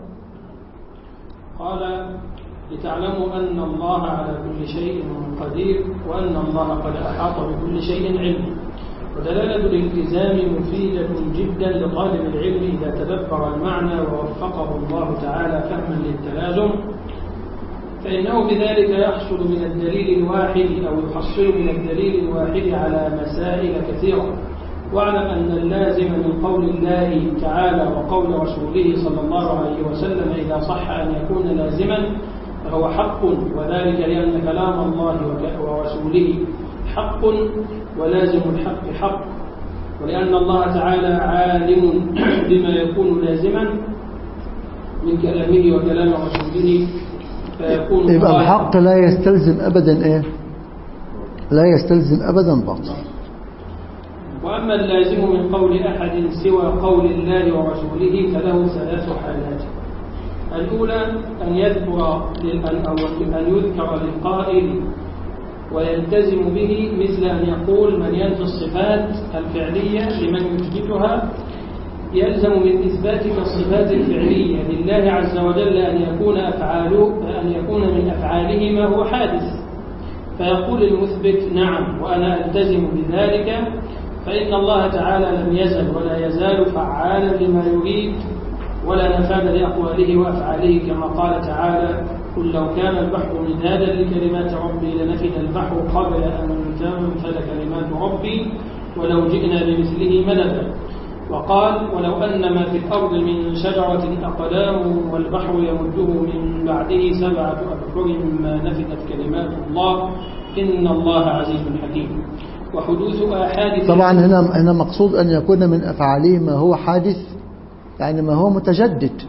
قال لتعلموا أن الله على كل شيء قدير وأن الله قد أحاط بكل شيء علم ودلالة الالتزام مفيدة جدا لطالب العلم إذا تدبر المعنى ووفقه الله تعالى فهما للتلازم فإنه بذلك يحصل من الدليل الواحد أو يحصل من الدليل الواحد على مسائل كثيرة واعلم أن اللازم من قول الله تعالى وقول رسوله صلى الله عليه وسلم إذا صح أن يكون لازما فهو حق وذلك لأن كلام الله وك- ورسوله حق ولازم الحق حق ولأن الله تعالى عالم بما يكون لازما من كلامه وكلام رسوله فيكون يبقى ظاهراً. الحق لا يستلزم ابدا ايه لا يستلزم ابدا باطل وأما اللازم من قول أحد سوى قول الله ورسوله فله ثلاث حالات الأولى أن يذكر لل- أو أن يذكر للقائل ويلتزم به مثل أن يقول من ينفي الصفات الفعلية لمن يثبتها يلزم من إثبات الصفات الفعلية لله عز وجل أن يكون أفعاله أن يكون من أفعاله ما هو حادث فيقول المثبت نعم وأنا ألتزم بذلك فإن الله تعالى لم يزل ولا يزال فعالا لما يريد ولا نفاذ لأقواله وأفعاله كما قال تعالى قل لو كان البحر مدادا لكلمات ربي لنفد البحر قبل أن تنفذ كلمات ربي ولو جئنا بمثله مددا وقال ولو أن ما في الأرض من شجرة أقلام والبحر يمده من بعده سبعة أبحر ما نفدت كلمات الله إن الله عزيز حكيم وحدوث آحاد طبعا هنا هنا مقصود ان يكون من افعاله ما هو حادث يعني ما هو متجدد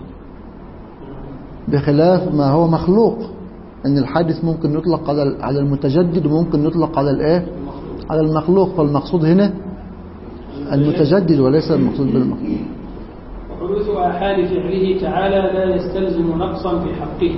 بخلاف ما هو مخلوق ان الحادث ممكن يطلق على على المتجدد وممكن يطلق على الايه على المخلوق فالمقصود هنا المتجدد وليس المقصود بالمخلوق وحدوث آحاد فعله تعالى لا يستلزم نقصا في حقه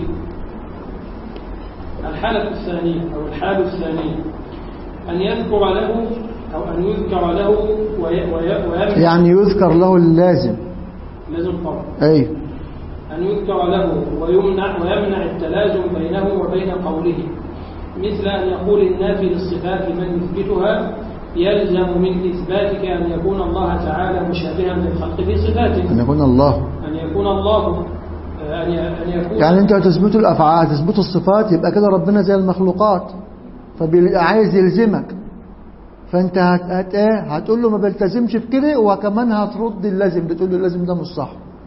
الحالة الثانية أو الحالة الثانية أن يذكر له أو أن يذكر له وي- وي- ويمنع يعني يذكر له اللازم لازم طبعا اي أن يذكر له ويمنع ويمنع التلازم بينه وبين قوله مثل أن يقول النافي للصفات من يثبتها يلزم من إثباتك أن يكون الله تعالى مشابها للخلق في صفاته ان يكون الله أن يكون الله أن ي- أن يكون يعني انت هتثبتوا الافعال هتثبتوا الصفات يبقى كده ربنا زي المخلوقات فبيبقى عايز يلزمك فانت هت هت ايه هتقول له ما بلتزمش في كده وكمان هترد اللازم بتقول له اللازم ده مش صح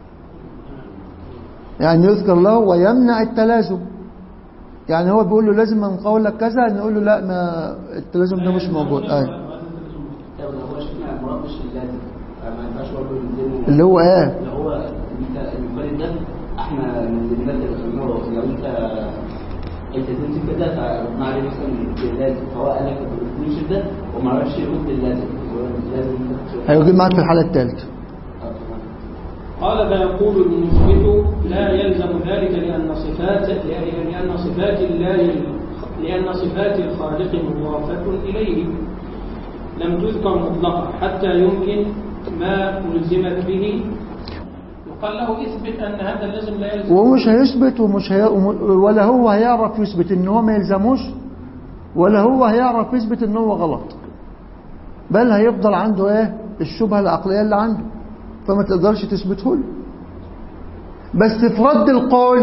يعني يذكر له ويمنع التلازم يعني هو بيقول له لازم من قولك كذا نقول له لا ما التلازم ده مش موجود اي طب لو هو شفنا المراد مش اللازم فما ينفعش برضه نلزمه اللي هو ايه اللي هو انت المنفرد ده احنا نلزمنا لو لو انت التزمت كده فما عليه مثلا اللازم فهو قال لك ما تقولوش ده وما عرفش يرد اللازم هو لازم انت هيجيب معاك في الحالة الثالثة قال فيقول المثبت لا يلزم ذلك لأن صفات لأن لأن صفات الله لأن صفات الخالق مضافة إليه لم تذكر مطلقا حتى يمكن ما ألزمت به وقال له اثبت أن هذا اللازم لا يلزم ومش هيثبت ومش هي... ولا هو هيعرف يثبت ان هو ما يلزموش ولا هو هيعرف يثبت ان هو غلط بل هيفضل عنده ايه الشبهة العقلية اللي عنده فما تقدرش تثبته له بس في رد القول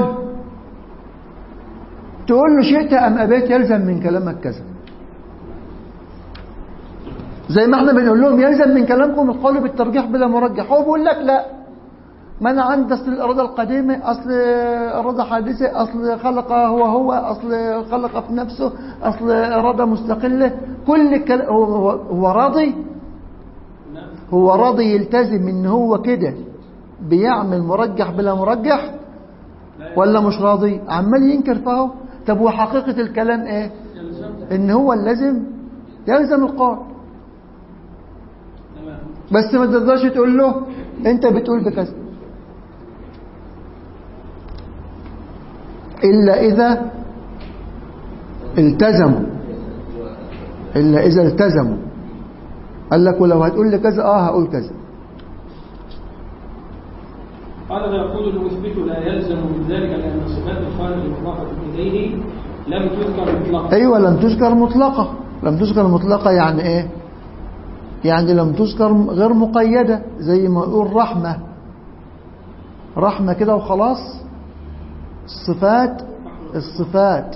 تقول له شئت ام ابيت يلزم من كلامك كذا زي ما احنا بنقول لهم يلزم من كلامكم القول بالترجيح بلا مرجح هو بيقول لك لا ما انا عندي اصل الاراده القديمه اصل اراده حادثه اصل خلق هو هو اصل خلق في نفسه اصل اراده مستقله كل الكلام هو, هو, هو راضي نعم هو راضي يلتزم ان هو كده بيعمل مرجح بلا مرجح ولا مش راضي عمال ينكر فهو طب وحقيقة الكلام ايه يلزم ان هو لازم يلزم القول تمام بس ما تقدرش تقول له انت بتقول بكذا الا اذا التزموا الا اذا التزموا قال لك ولو هتقول لي كذا اه هقول كذا قال فيقول المثبت لا يلزم من ذلك لأن صفات الخالق المضافة إليه لم تذكر مطلقا ايوه لم تذكر مطلقه لم تذكر مطلقه يعني ايه يعني لم تذكر غير مقيده زي ما يقول رحمه رحمه كده وخلاص الصفات الصفات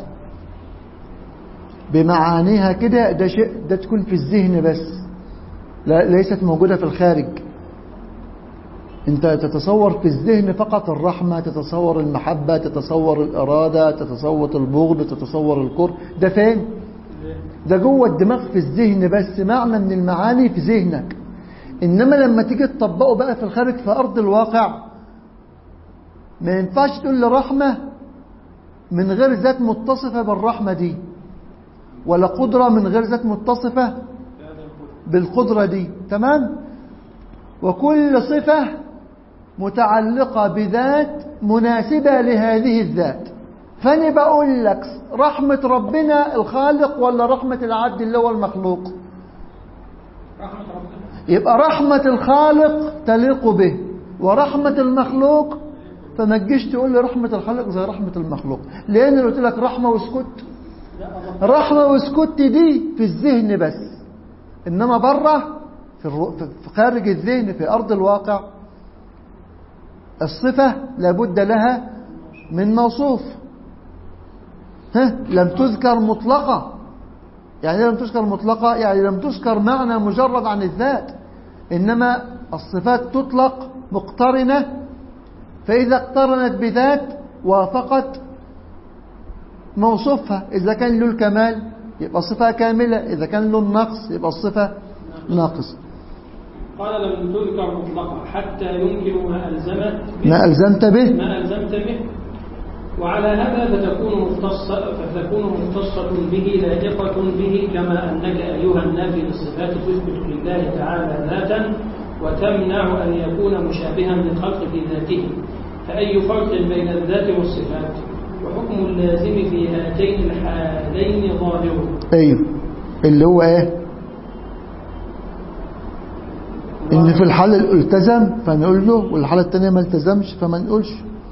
بمعانيها كده ده شيء ده تكون في الذهن بس لا ليست موجوده في الخارج انت تتصور في الذهن فقط الرحمة تتصور المحبة تتصور الإرادة تتصور البغض تتصور الكره ده فين ده جوه الدماغ في الذهن بس معنى من المعاني في ذهنك إنما لما تيجي تطبقه بقى في الخارج في أرض الواقع ما ينفعش تقول لي رحمة من غير ذات متصفة بالرحمة دي ولا قدرة من غير ذات متصفة بالقدرة دي تمام وكل صفة متعلقة بذات مناسبة لهذه الذات فأنا بقول لك رحمة ربنا الخالق ولا رحمة العبد اللي هو المخلوق رحمة ربنا يبقى رحمة الخالق تليق به ورحمة المخلوق فما تجيش تقول لي رحمة الخالق زي رحمة المخلوق لأن لو قلت لك رحمة واسكت لا الله رحمة واسكت دي في الذهن بس إنما بره في, الرو... في خارج الذهن في أرض الواقع الصفة لابد لها من موصوف ها لم تذكر مطلقة يعني إيه لم تذكر مطلقة يعني لم تذكر معنى مجرد عن الذات إنما الصفات تطلق مقترنة فإذا اقترنت بذات وافقت موصوفها إذا كان له الكمال يبقى صفة كاملة إذا كان له النقص يبقى الصفة ناقص قال لم تذكر مطلقا حتى يمكن ما ألزمت به ما ألزمت به ما ألزمت به وعلى هذا فتكون مختصة فتكون مختصة به لائقة به كما أنك أيها النافي للصفات تثبت لله تعالى ذاتا وتمنع أن يكون مشابها للخلق في ذاته فأي فرق بين الذات والصفات وحكم اللازم في هاتين الحالين ظاهر أيوه اللي هو إيه إن في الحالة اللي التزم فنقول له والحالة التانية ما التزمش فما نقولش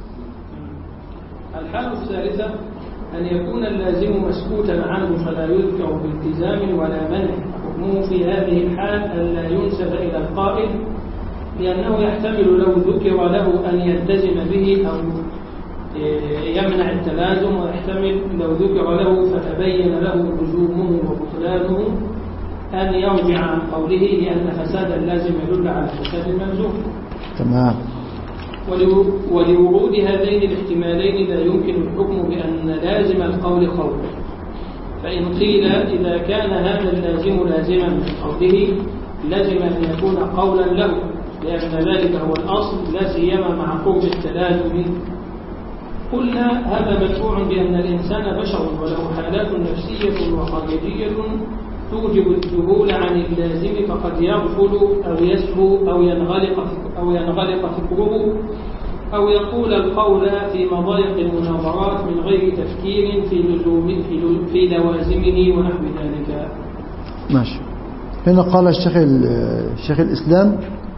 الحالة الثالثة أن يكون اللازم مسكوتا عنه فلا يذكر بالتزام ولا منع حكمه في هذه الحال ألا ينسب إلى القائل لأنه يحتمل لو ذكر له أن يلتزم به أو يمنع التلازم ويحتمل لو ذكر له فتبين له لزومه وبطلانه أن يرجع عن قوله لأن فساد اللازم يدل على فساد الملزوم تمام ولو- ولورود هذين الاحتمالين لا يمكن الحكم بأن لازم القول قول فإن قيل إذا كان هذا اللازم لازما من قوله لزم أن يكون قولا له لأن ذلك هو الأصل لا سيما مع قرب التلازم قلنا هذا مدفوع بأن الإنسان بشر وله حالات نفسية وخارجية توجب الذهول عن اللازم فقد يغفل أو يسهو أو ينغلق أو ينغلق فكره أو يقول القول في مضايق المناظرات من غير تفكير في لزوم في, لو- في لوازمه ونحو ذلك ماشي هنا قال الشيخ ال- الشيخ الإسلام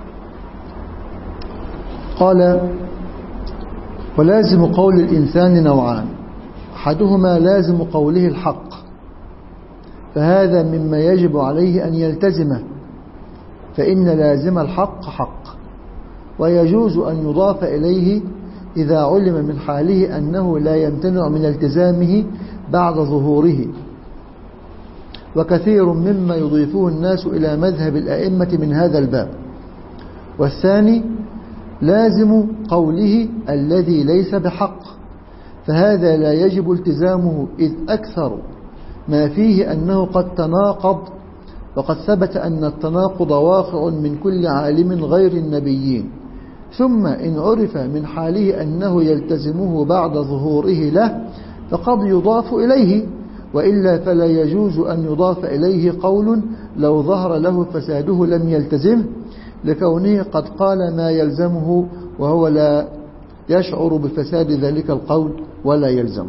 قال ولازم قول الإنسان نوعان أحدهما لازم قوله الحق فهذا مما يجب عليه أن يلتزمه فإن لازم الحق حق ويجوز أن يضاف إليه إذا علم من حاله أنه لا يمتنع من التزامه بعد ظهوره وكثير مما يضيفه الناس إلى مذهب الأئمة من هذا الباب والثاني لازم قوله الذي ليس بحق فهذا لا يجب التزامه إذ أكثر ما فيه أنه قد تناقض وقد ثبت أن التناقض واقع من كل عالم غير النبيين ثم إن عرف من حاله أنه يلتزمه بعد ظهوره له فقد يضاف إليه وإلا فلا يجوز أن يضاف إليه قول لو ظهر له فساده لم يلتزمه لكونه قد قال ما يلزمه وهو لا يشعر بفساد ذلك القول ولا يلزمه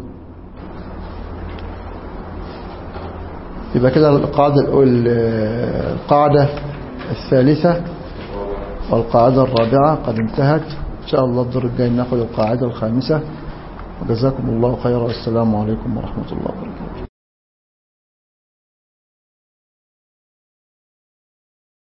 يبقى كده القاعدة الأول القاعدة الثالثة والقاعدة الرابعة قد انتهت إن شاء الله الدور الجاي ناخذ القاعدة الخامسة وجزاكم الله خيرا والسلام عليكم ورحمة الله وبركاته